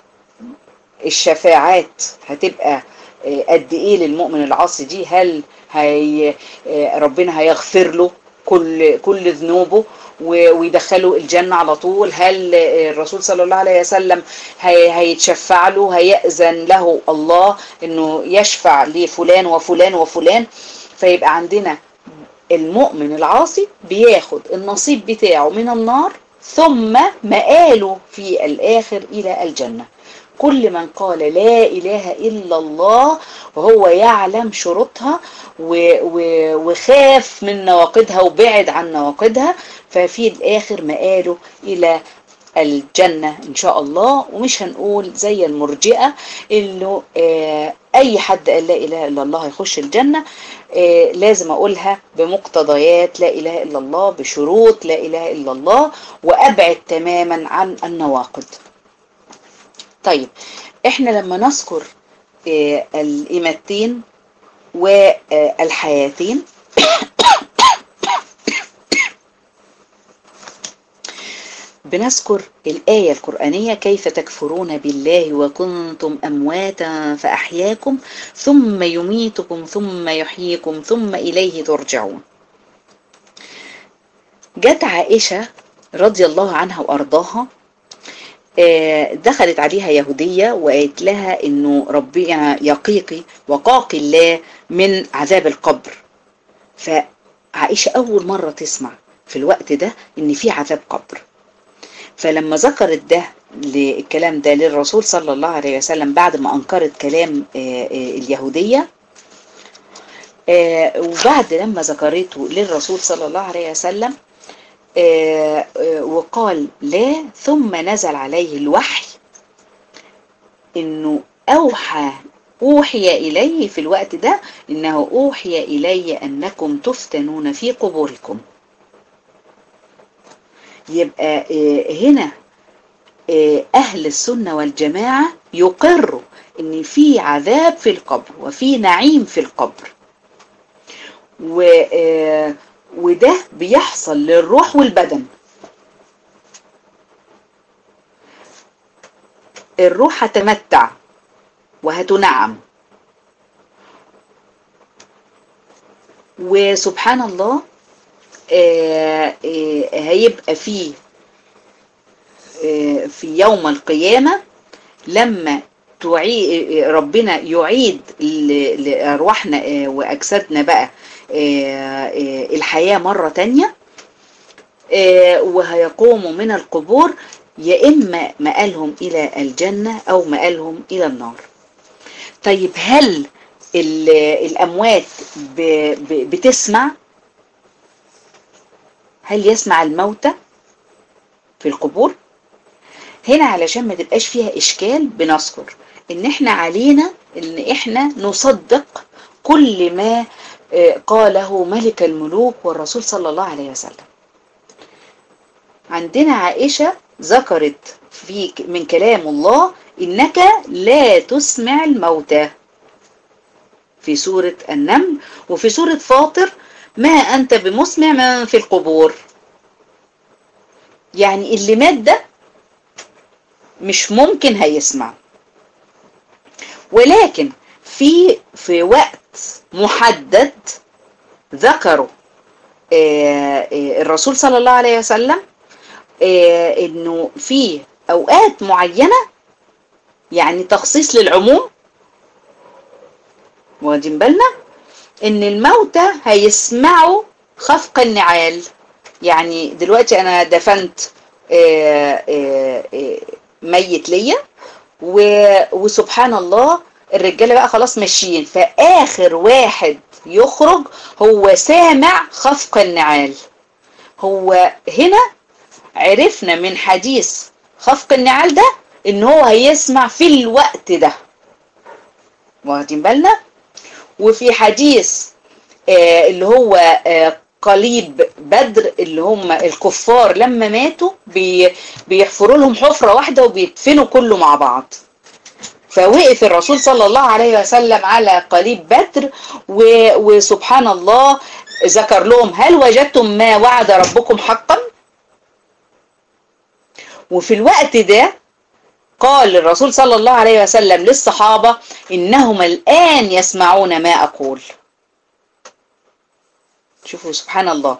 الشفاعات هتبقى آه، قد ايه للمؤمن العاصي دي هل هي آه، ربنا هيغفر له كل كل ذنوبه و- ويدخله الجنة على طول هل آه، الرسول صلى الله عليه وسلم هي- هيتشفع له هيأذن له الله انه يشفع لفلان وفلان وفلان فيبقى عندنا المؤمن العاصي بياخد النصيب بتاعه من النار ثم مآله في الآخر إلى الجنة كل من قال لا إله إلا الله وهو يعلم شروطها و- و- وخاف من نواقضها وبعد عن نواقضها ففي الآخر مآله إلى الجنة إن شاء الله ومش هنقول زي المرجئة إنه آه، أي حد قال لا إله إلا الله هيخش الجنة آه، لازم أقولها بمقتضيات لا إله إلا الله بشروط لا إله إلا الله وأبعد تماما عن النواقض طيب إحنا لما نذكر آه، الإماتين والحياتين بنذكر الآية القرآنية كيف تكفرون بالله وكنتم أمواتا فأحياكم ثم يميتكم ثم يحييكم ثم إليه ترجعون جت عائشة رضي الله عنها وأرضاها آه، دخلت عليها يهودية وقالت لها انه ربنا يقيقي وقاقي الله من عذاب القبر فعائشة اول مرة تسمع في الوقت ده ان في عذاب قبر فلما ذكرت ده الكلام ده للرسول صلى الله عليه وسلم بعد ما انكرت كلام آه، آه، اليهودية آه، وبعد لما ذكرته للرسول صلى الله عليه وسلم آه، آه، وقال لا ثم نزل عليه الوحي انه اوحى اوحي اليه في الوقت ده انه اوحي الي انكم تفتنون في قبوركم يبقى آه، هنا آه، اهل السنه والجماعه يقروا ان في عذاب في القبر وفي نعيم في القبر و آه، وده بيحصل للروح والبدن الروح هتمتع وهتنعم وسبحان الله آه، آه، هيبقى فيه آه، في يوم القيامة لما تعيد ربنا يعيد ل- لأرواحنا آه، وأجسادنا بقى آه، آه، الحياة مرة تانية آه، وهيقوموا من القبور يا إما مآلهم إلى الجنة أو مآلهم إلى النار طيب هل ال- الأموات ب- ب- بتسمع هل يسمع الموتى في القبور هنا علشان ما تبقاش فيها إشكال بنذكر إن إحنا علينا إن إحنا نصدق كل ما آه، قاله ملك الملوك والرسول صلى الله عليه وسلم عندنا عائشة ذكرت في من كلام الله إنك لا تسمع الموتى في سورة النمل وفي سورة فاطر ما أنت بمسمع من في القبور يعني اللي مات ده مش ممكن هيسمع ولكن في في وقت محدد ذكروا الرسول صلى الله عليه وسلم انه في اوقات معينة يعني تخصيص للعموم واخدين بالنا ان الموتى هيسمعوا خفق النعال يعني دلوقتي انا دفنت ميت ليا وسبحان الله الرجاله بقى خلاص ماشيين فاخر واحد يخرج هو سامع خفق النعال هو هنا عرفنا من حديث خفق النعال ده ان هو هيسمع في الوقت ده واخدين بالنا وفي حديث آه اللي هو آه قليب بدر اللي هم الكفار لما ماتوا بي بيحفروا لهم حفرة واحدة وبيدفنوا كله مع بعض فوقف الرسول صلى الله عليه وسلم على قليب بدر وسبحان الله ذكر لهم هل وجدتم ما وعد ربكم حقا وفي الوقت ده قال الرسول صلى الله عليه وسلم للصحابة إنهم الآن يسمعون ما أقول شوفوا سبحان الله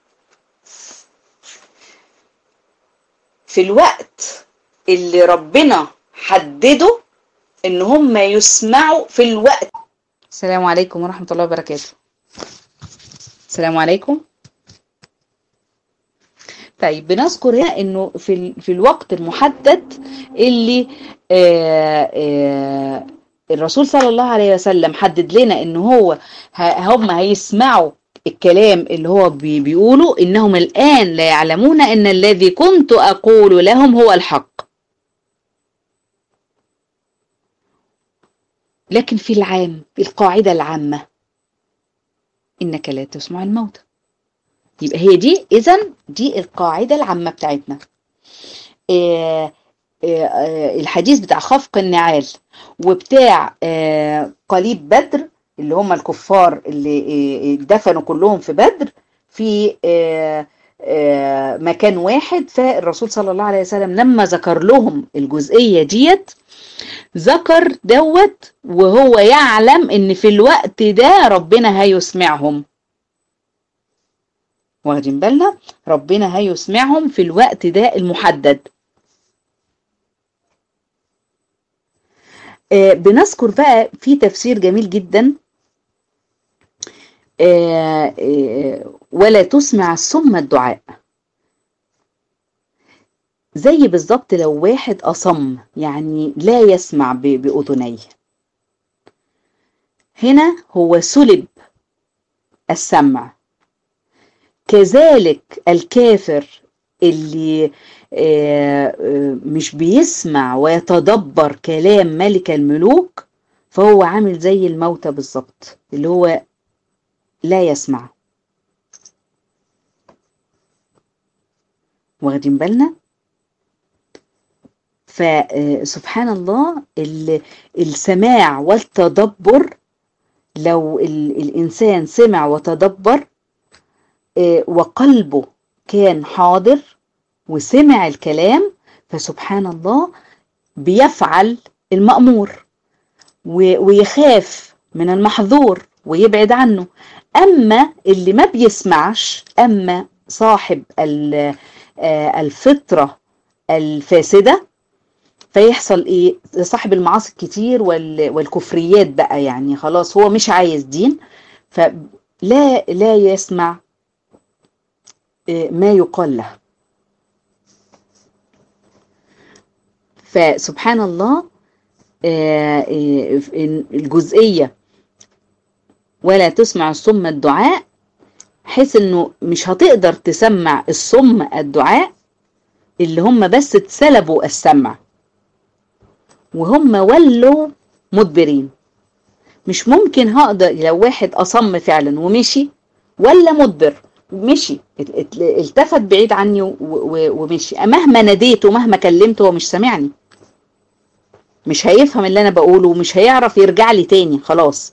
في الوقت اللي ربنا حدده ان هم يسمعوا في الوقت السلام عليكم ورحمة الله وبركاته السلام عليكم طيب بنذكر هنا انه في في الوقت المحدد اللي آآ آآ الرسول صلى الله عليه وسلم حدد لنا ان هو هم هيسمعوا الكلام اللي هو بي بيقوله إنهم الآن لا يعلمون أن الذي كنت أقول لهم هو الحق لكن في العام في القاعدة العامة إنك لا تسمع الموتى يبقى هي دي إذا دي القاعدة العامة بتاعتنا آه آه الحديث بتاع خفق النعال وبتاع آه قليب بدر اللي هم الكفار اللي دفنوا كلهم في بدر في مكان واحد فالرسول صلى الله عليه وسلم لما ذكر لهم الجزئية ديت ذكر دوت وهو يعلم ان في الوقت ده ربنا هيسمعهم واخدين بالنا ربنا هيسمعهم في الوقت ده المحدد بنذكر بقى في تفسير جميل جدا آآ آآ ولا تسمع الصم الدعاء زي بالظبط لو واحد أصم يعني لا يسمع بأذنيه هنا هو سلب السمع كذلك الكافر اللي مش بيسمع ويتدبر كلام ملك الملوك فهو عامل زي الموتى بالظبط اللي هو لا يسمع واخدين بالنا فسبحان الله السماع والتدبر لو الإنسان سمع وتدبر وقلبه كان حاضر وسمع الكلام فسبحان الله بيفعل المأمور ويخاف من المحظور ويبعد عنه أما اللي ما بيسمعش أما صاحب الفطرة الفاسدة فيحصل ايه صاحب المعاصي الكتير والكفريات بقى يعني خلاص هو مش عايز دين فلا لا يسمع ما يقال له فسبحان الله الجزئية ولا تسمع الصم الدعاء حيث انه مش هتقدر تسمع الصم الدعاء اللي هم بس اتسلبوا السمع وهم ولوا مدبرين مش ممكن هقدر لو واحد أصم فعلا ومشي ولا مدبر مشي التفت بعيد عني ومشي مهما ناديته مهما كلمته هو مش سامعني مش هيفهم اللي انا بقوله ومش هيعرف يرجع لي تاني خلاص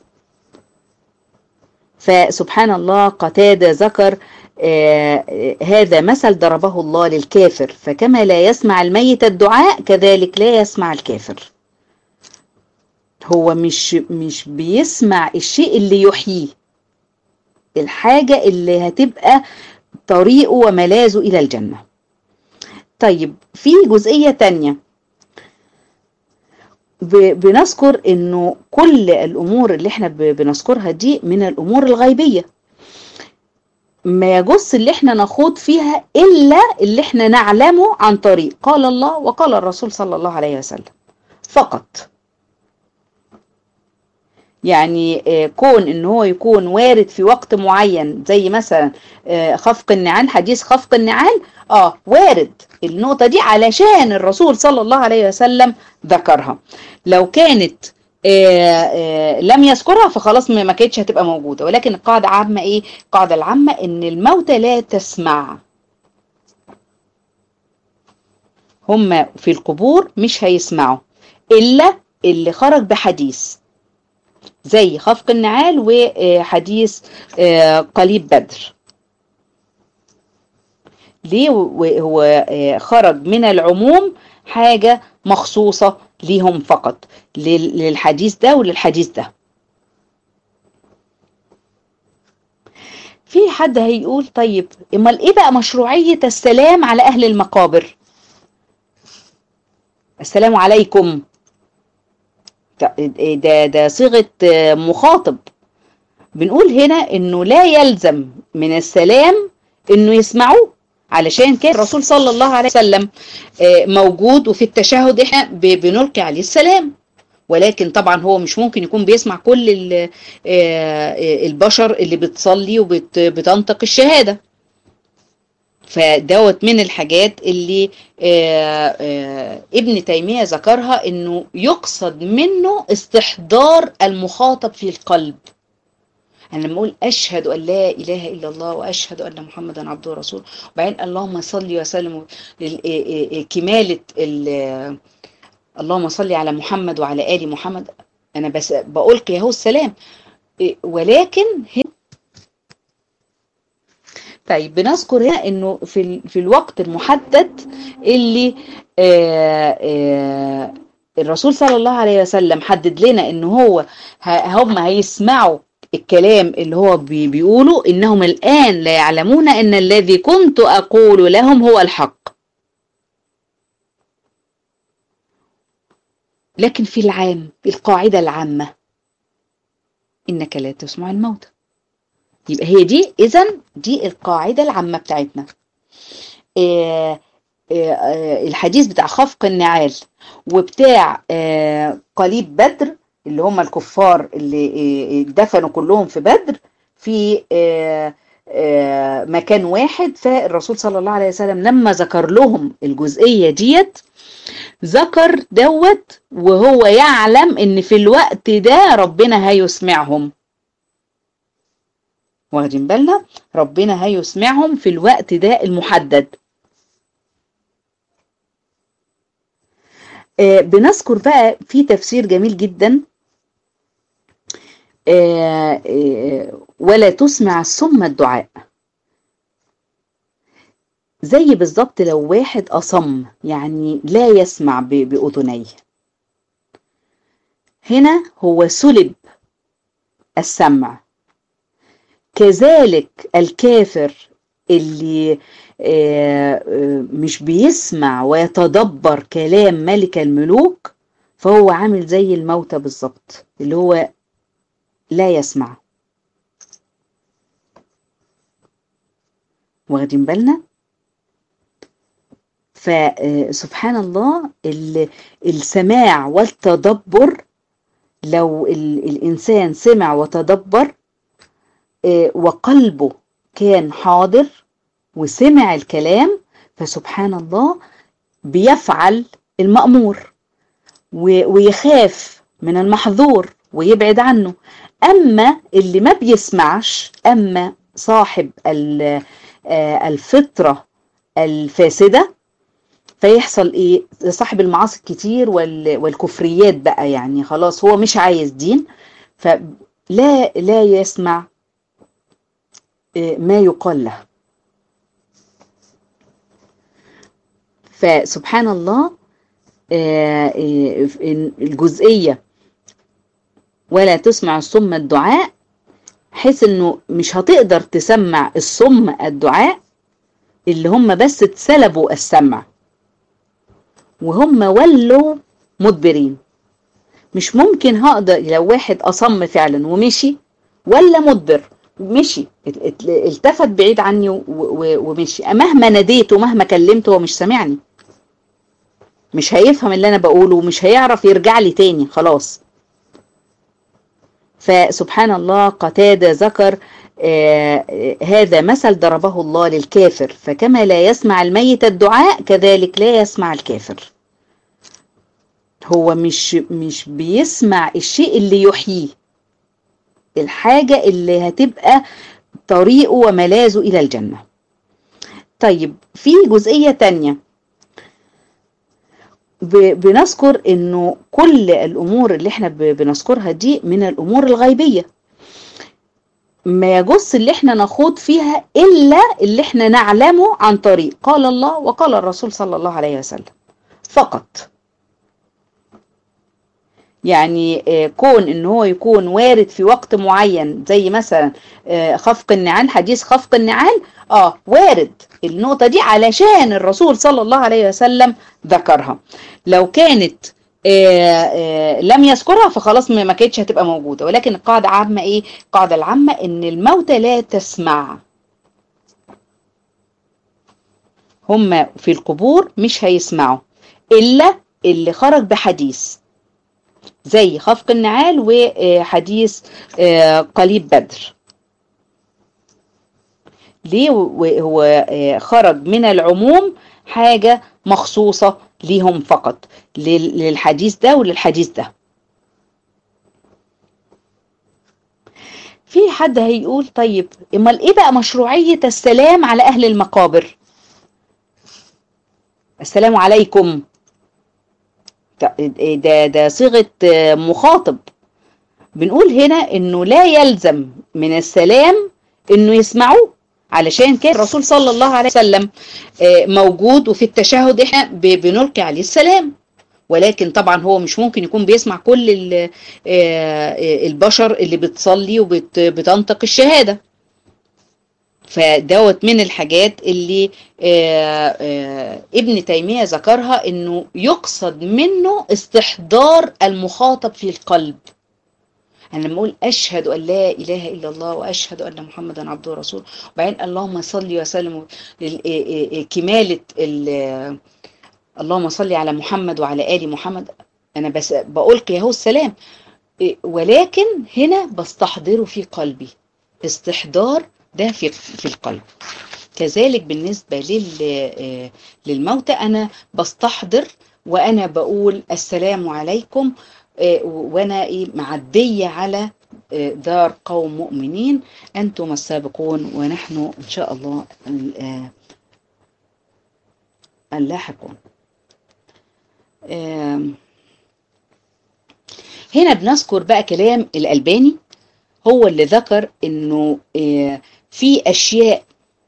فسبحان الله قتادة ذكر آه هذا مثل ضربه الله للكافر فكما لا يسمع الميت الدعاء كذلك لا يسمع الكافر هو مش مش بيسمع الشيء اللي يحييه الحاجة اللي هتبقى طريقه وملاذه إلى الجنة طيب في جزئية تانية بنذكر انه كل الامور اللي احنا بنذكرها دي من الامور الغيبية ما يجوز اللي احنا نخوض فيها الا اللي احنا نعلمه عن طريق قال الله وقال الرسول صلى الله عليه وسلم فقط يعني كون ان هو يكون وارد في وقت معين زي مثلا خفق النعال حديث خفق النعال اه وارد النقطة دي علشان الرسول صلى الله عليه وسلم ذكرها لو كانت آآ آآ لم يذكرها فخلاص ما كانتش هتبقى موجودة ولكن القاعدة عامة ايه القاعدة العامة ان الموتى لا تسمع هم في القبور مش هيسمعوا الا اللي خرج بحديث زي خفق النعال وحديث قليب بدر ليه هو خرج من العموم حاجة مخصوصة ليهم فقط للحديث ده وللحديث ده في حد هيقول طيب امال ايه بقى مشروعية السلام على اهل المقابر السلام عليكم ده ده صيغه مخاطب بنقول هنا انه لا يلزم من السلام انه يسمعوه علشان كده الرسول صلى الله عليه وسلم موجود وفي التشهد احنا بنلقي عليه السلام ولكن طبعا هو مش ممكن يكون بيسمع كل البشر اللي بتصلي وبتنطق الشهاده فدوت من الحاجات اللي آآ آآ ابن تيمية ذكرها انه يقصد منه استحضار المخاطب في القلب انا لما اقول اشهد ان لا اله الا الله واشهد ان محمدا عبده ورسوله وبعدين اللهم صل وسلم كماله اللهم صل على محمد وعلى ال محمد انا بس بألقي اهو السلام ولكن طيب بنذكر هنا انه في في الوقت المحدد اللي آآ آآ الرسول صلى الله عليه وسلم حدد لنا ان هو هم هيسمعوا الكلام اللي هو بي بيقوله انهم الان لا يعلمون ان الذي كنت اقول لهم هو الحق لكن في العام القاعده العامه انك لا تسمع الموتى يبقى هي دي اذا دي القاعده العامه بتاعتنا آه آه الحديث بتاع خفق النعال وبتاع آه قليب بدر اللي هم الكفار اللي دفنوا كلهم في بدر في مكان واحد فالرسول صلى الله عليه وسلم لما ذكر لهم الجزئيه ديت ذكر دوت وهو يعلم ان في الوقت ده ربنا هيسمعهم واخدين بالنا ربنا هيسمعهم في الوقت ده المحدد آه بنذكر بقى في تفسير جميل جدا آه آه ولا تسمع الصم الدعاء زي بالظبط لو واحد أصم يعني لا يسمع بأذنيه هنا هو سلب السمع كذلك الكافر اللي مش بيسمع ويتدبر كلام ملك الملوك فهو عامل زي الموتى بالظبط اللي هو لا يسمع واخدين بالنا فسبحان الله السماع والتدبر لو الإنسان سمع وتدبر وقلبه كان حاضر وسمع الكلام فسبحان الله بيفعل المأمور ويخاف من المحظور ويبعد عنه أما اللي ما بيسمعش أما صاحب الفطرة الفاسدة فيحصل ايه صاحب المعاصي الكتير والكفريات بقى يعني خلاص هو مش عايز دين فلا لا يسمع ما يقال له فسبحان الله الجزئية ولا تسمع الصم الدعاء حيث انه مش هتقدر تسمع الصم الدعاء اللي هم بس اتسلبوا السمع وهم ولوا مدبرين مش ممكن هقدر لو واحد أصم فعلا ومشي ولا مدبر مشي التفت بعيد عني ومشي مهما ناديته مهما كلمته هو مش سامعني مش هيفهم اللي انا بقوله ومش هيعرف يرجع لي تاني خلاص فسبحان الله قتادة ذكر آه هذا مثل ضربه الله للكافر فكما لا يسمع الميت الدعاء كذلك لا يسمع الكافر هو مش مش بيسمع الشيء اللي يحييه الحاجة اللي هتبقى طريقه وملاذه إلى الجنة طيب في جزئية تانية بنذكر انه كل الامور اللي احنا بنذكرها دي من الامور الغيبية ما يجوز اللي احنا نخوض فيها الا اللي احنا نعلمه عن طريق قال الله وقال الرسول صلى الله عليه وسلم فقط يعني كون ان هو يكون وارد في وقت معين زي مثلا خفق النعال حديث خفق النعال اه وارد النقطة دي علشان الرسول صلى الله عليه وسلم ذكرها لو كانت آآ آآ لم يذكرها فخلاص ما كانتش هتبقى موجودة ولكن القاعدة عامة ايه القاعدة العامة ان الموتى لا تسمع هم في القبور مش هيسمعوا الا اللي خرج بحديث زي خفق النعال وحديث قليب بدر ليه هو خرج من العموم حاجة مخصوصة ليهم فقط للحديث ده وللحديث ده في حد هيقول طيب امال ايه بقى مشروعية السلام على اهل المقابر السلام عليكم ده ده صيغه مخاطب بنقول هنا انه لا يلزم من السلام انه يسمعوه علشان كده الرسول صلى الله عليه وسلم موجود وفي التشهد احنا بنلقي عليه السلام ولكن طبعا هو مش ممكن يكون بيسمع كل البشر اللي بتصلي وبتنطق الشهاده فدوت من الحاجات اللي آآ آآ ابن تيمية ذكرها انه يقصد منه استحضار المخاطب في القلب انا لما اقول اشهد ان لا اله الا الله واشهد ان محمدا عبده ورسوله وبعدين اللهم صل وسلم كماله اللهم صل على محمد وعلى ال محمد انا بس بألقي اهو السلام ولكن هنا بستحضره في قلبي استحضار ده في في القلب كذلك بالنسبة لل للموتى أنا بستحضر وأنا بقول السلام عليكم وأنا إيه معدية على دار قوم مؤمنين أنتم السابقون ونحن إن شاء الله اللاحقون هنا بنذكر بقى كلام الألباني هو اللي ذكر انه في اشياء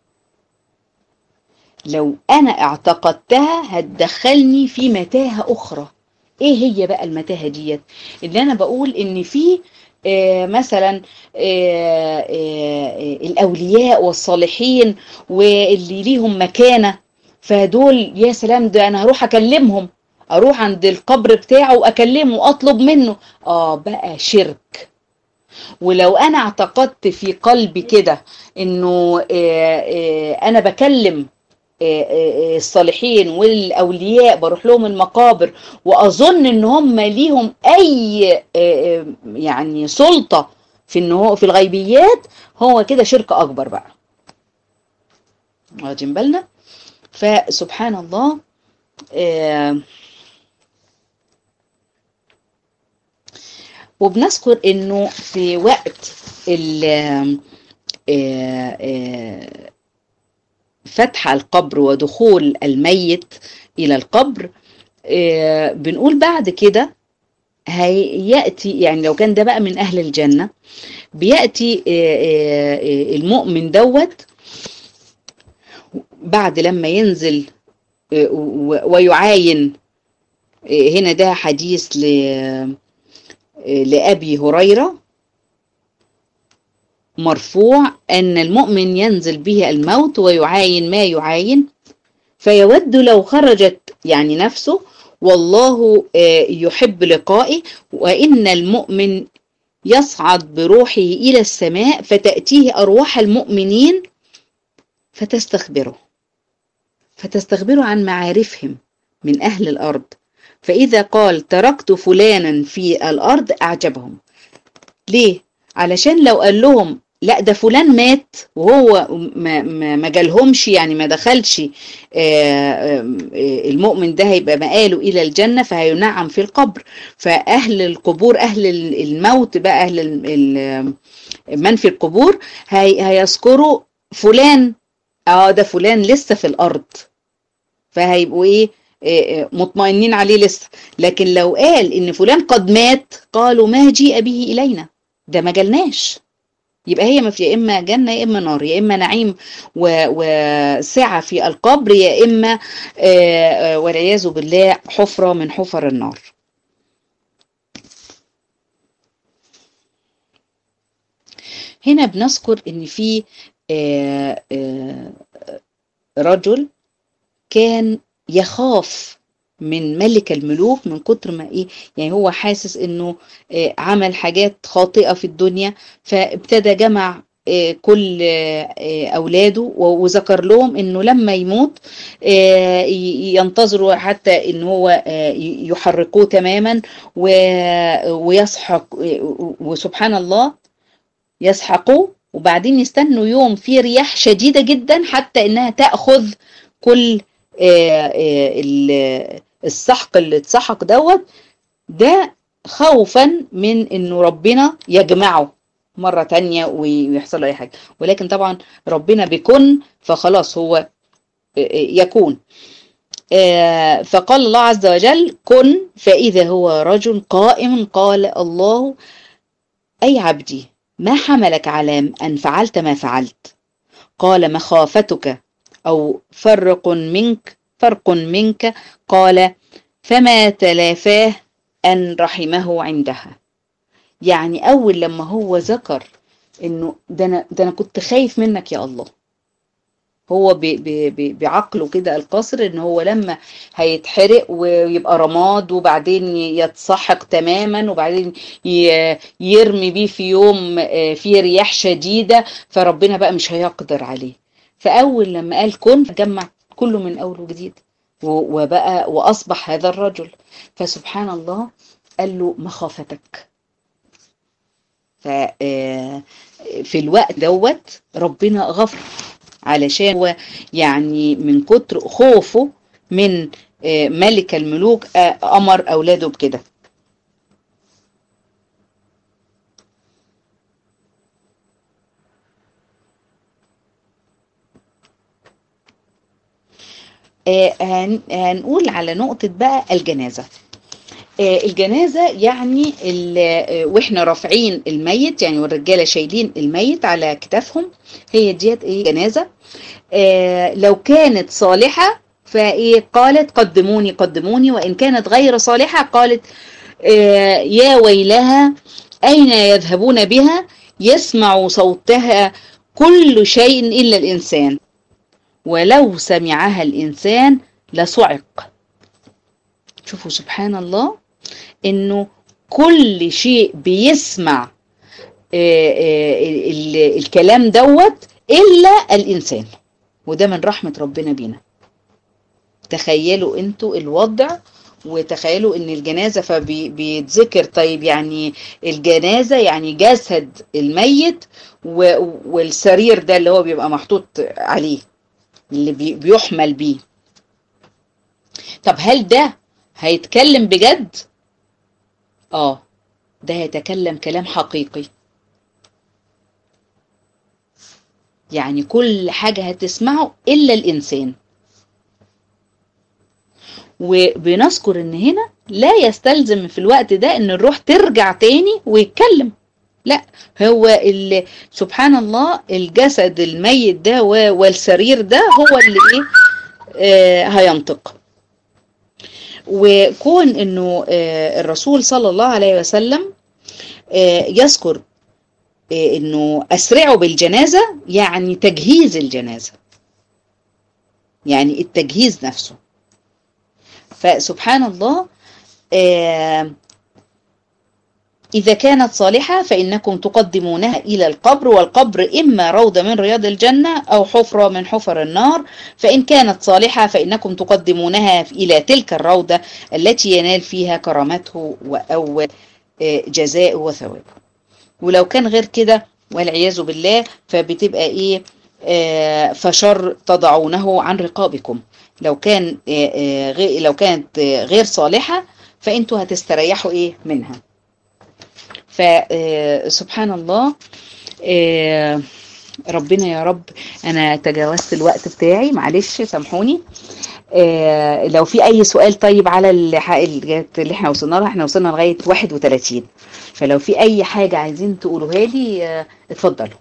لو انا اعتقدتها هتدخلني في متاهة اخرى ايه هي بقى المتاهة ديت اللي انا بقول ان في آه مثلا آه آه الاولياء والصالحين واللي ليهم مكانة فدول يا سلام ده انا هروح اكلمهم اروح عند القبر بتاعه واكلمه واطلب منه اه بقى شرك ولو انا اعتقدت في قلبي كده انه انا بكلم الصالحين والاولياء بروح لهم المقابر واظن ان هم ليهم اي يعني سلطه في ان هو في الغيبيات هو كده شرك اكبر بقى واخدين بالنا فسبحان الله وبنذكر انه في وقت فتح القبر ودخول الميت الى القبر بنقول بعد كده هيأتي يعني لو كان ده بقى من اهل الجنة بيأتي المؤمن دوت بعد لما ينزل ويعاين هنا ده حديث ل لأبي هريرة مرفوع أن المؤمن ينزل به الموت ويعاين ما يعاين فيود لو خرجت يعني نفسه والله يحب لقائي وإن المؤمن يصعد بروحه إلى السماء فتأتيه أرواح المؤمنين فتستخبره فتستخبره عن معارفهم من أهل الأرض فإذا قال تركت فلانا في الأرض أعجبهم ليه؟ علشان لو قال لهم لا ده فلان مات وهو ما, ما, ما جالهمش يعني ما دخلش المؤمن ده هيبقى مقاله إلى الجنة فهينعم في القبر فأهل القبور أهل الموت بقى أهل من في القبور هي هيذكروا فلان اه ده فلان لسه في الأرض فهيبقوا ايه مطمئنين عليه لسه لكن لو قال ان فلان قد مات قالوا ما جيء به الينا ده ما جالناش يبقى هي ما في يا اما جنه يا اما نار يا اما نعيم وسعه في القبر يا اما والعياذ بالله حفره من حفر النار هنا بنذكر ان في رجل كان يخاف من ملك الملوك من كتر ما ايه يعني هو حاسس انه عمل حاجات خاطئة في الدنيا فابتدى جمع كل اولاده وذكر لهم انه لما يموت ينتظروا حتى ان هو يحرقوه تماما ويسحق وسبحان الله يسحقوه وبعدين يستنوا يوم فيه رياح شديدة جدا حتى انها تأخذ كل السحق اللي اتسحق دوت ده خوفا من انه ربنا يجمعه مرة تانية ويحصل له اي حاجة ولكن طبعا ربنا بيكون فخلاص هو يكون فقال الله عز وجل كن فإذا هو رجل قائم قال الله أي عبدي ما حملك على أن فعلت ما فعلت قال مخافتك أو فرق منك فرق منك قال فما تلافاه أن رحمه عندها يعني أول لما هو ذكر إنه ده أنا, ده أنا كنت خايف منك يا الله هو بعقله كده القصر ان هو لما هيتحرق ويبقى رماد وبعدين يتسحق تماما وبعدين يرمي بيه في يوم فيه رياح شديدة فربنا بقى مش هيقدر عليه فأول لما قال كن جمع كله من أول وجديد وبقى وأصبح هذا الرجل فسبحان الله قال له مخافتك في الوقت دوت ربنا غفر علشان هو يعني من كتر خوفه من ملك الملوك أمر أولاده بكده هنقول على نقطة بقى الجنازة الجنازة يعني واحنا رافعين الميت يعني والرجالة شايلين الميت على كتافهم هي ديت ايه جنازة لو كانت صالحة فايه قالت قدموني قدموني وان كانت غير صالحة قالت يا ويلها اين يذهبون بها يسمع صوتها كل شيء الا الانسان ولو سمعها الإنسان لصعق شوفوا سبحان الله إنه كل شيء بيسمع الكلام دوت إلا الإنسان وده من رحمة ربنا بينا تخيلوا انتوا الوضع وتخيلوا ان الجنازة فبيتذكر طيب يعني الجنازة يعني جسد الميت والسرير ده اللي هو بيبقى محطوط عليه اللي بيحمل بيه طب هل ده هيتكلم بجد اه ده هيتكلم كلام حقيقي يعني كل حاجة هتسمعه إلا الإنسان وبنذكر ان هنا لا يستلزم في الوقت ده ان الروح ترجع تاني ويتكلم لا هو اللي سبحان الله الجسد الميت ده والسرير ده هو اللي ايه آه هينطق وكون انه آه الرسول صلى الله عليه وسلم آه، يذكر آه، انه اسرعوا بالجنازة يعني تجهيز الجنازة يعني التجهيز نفسه فسبحان الله آه، إذا كانت صالحة فإنكم تقدمونها إلى القبر والقبر إما روضة من رياض الجنة أو حفرة من حفر النار فإن كانت صالحة فإنكم تقدمونها إلى تلك الروضة التي ينال فيها كرامته أو آه، جزاءه وثوابه ولو كان غير كده والعياذ بالله فبتبقى إيه آه، فشر تضعونه عن رقابكم لو كان آه، آه، غي- لو كانت آه، غير صالحة فأنتوا هتستريحوا إيه منها فسبحان الله آه، ربنا يا رب انا تجاوزت الوقت بتاعي معلش سامحوني آه، لو في اي سؤال طيب على الح- الحاجات اللي احنا وصلنا لها احنا وصلنا لغايه 31 فلو في اي حاجه عايزين تقولوها لي آه، اتفضلوا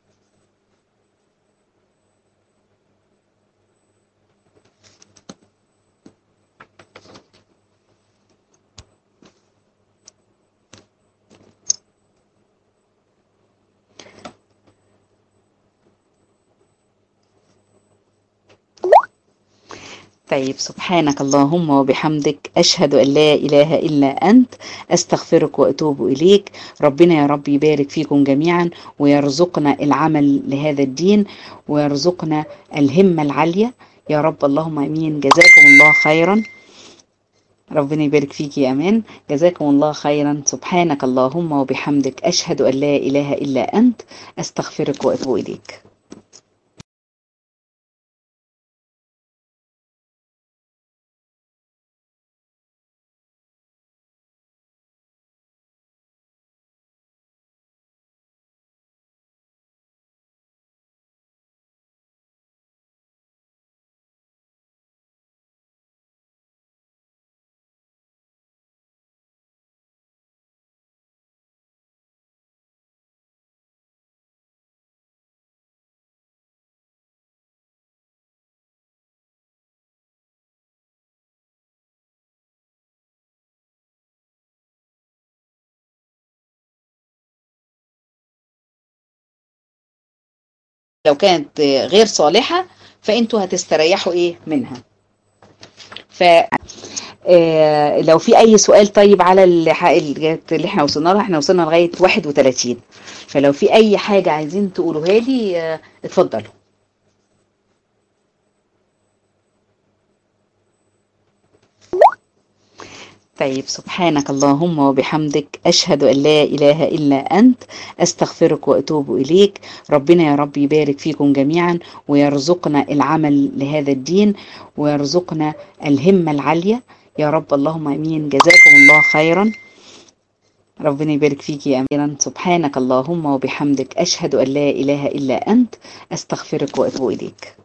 طيب سبحانك اللهم وبحمدك أشهد أن لا إله إلا أنت أستغفرك وأتوب إليك ربنا يا رب يبارك فيكم جميعا ويرزقنا العمل لهذا الدين ويرزقنا الهمة العالية يا رب اللهم أمين جزاكم الله خيرا ربنا يبارك فيك يا أمان جزاكم الله خيرا سبحانك اللهم وبحمدك أشهد أن لا إله إلا أنت أستغفرك وأتوب إليك لو كانت غير صالحة فأنتوا هتستريحوا إيه منها ف آه، لو في اي سؤال طيب على الح- الحاجات اللي احنا وصلنا لها احنا وصلنا لغايه 31 فلو في اي حاجه عايزين تقولوها لي آه، اتفضلوا طيب سبحانك اللهم وبحمدك أشهد أن لا إله إلا أنت أستغفرك وأتوب إليك ربنا يا رب يبارك فيكم جميعا ويرزقنا العمل لهذا الدين ويرزقنا الهمة العالية يا رب اللهم أمين جزاكم الله خيرا ربنا يبارك فيك يا أميرا سبحانك اللهم وبحمدك أشهد أن لا إله إلا أنت أستغفرك وأتوب إليك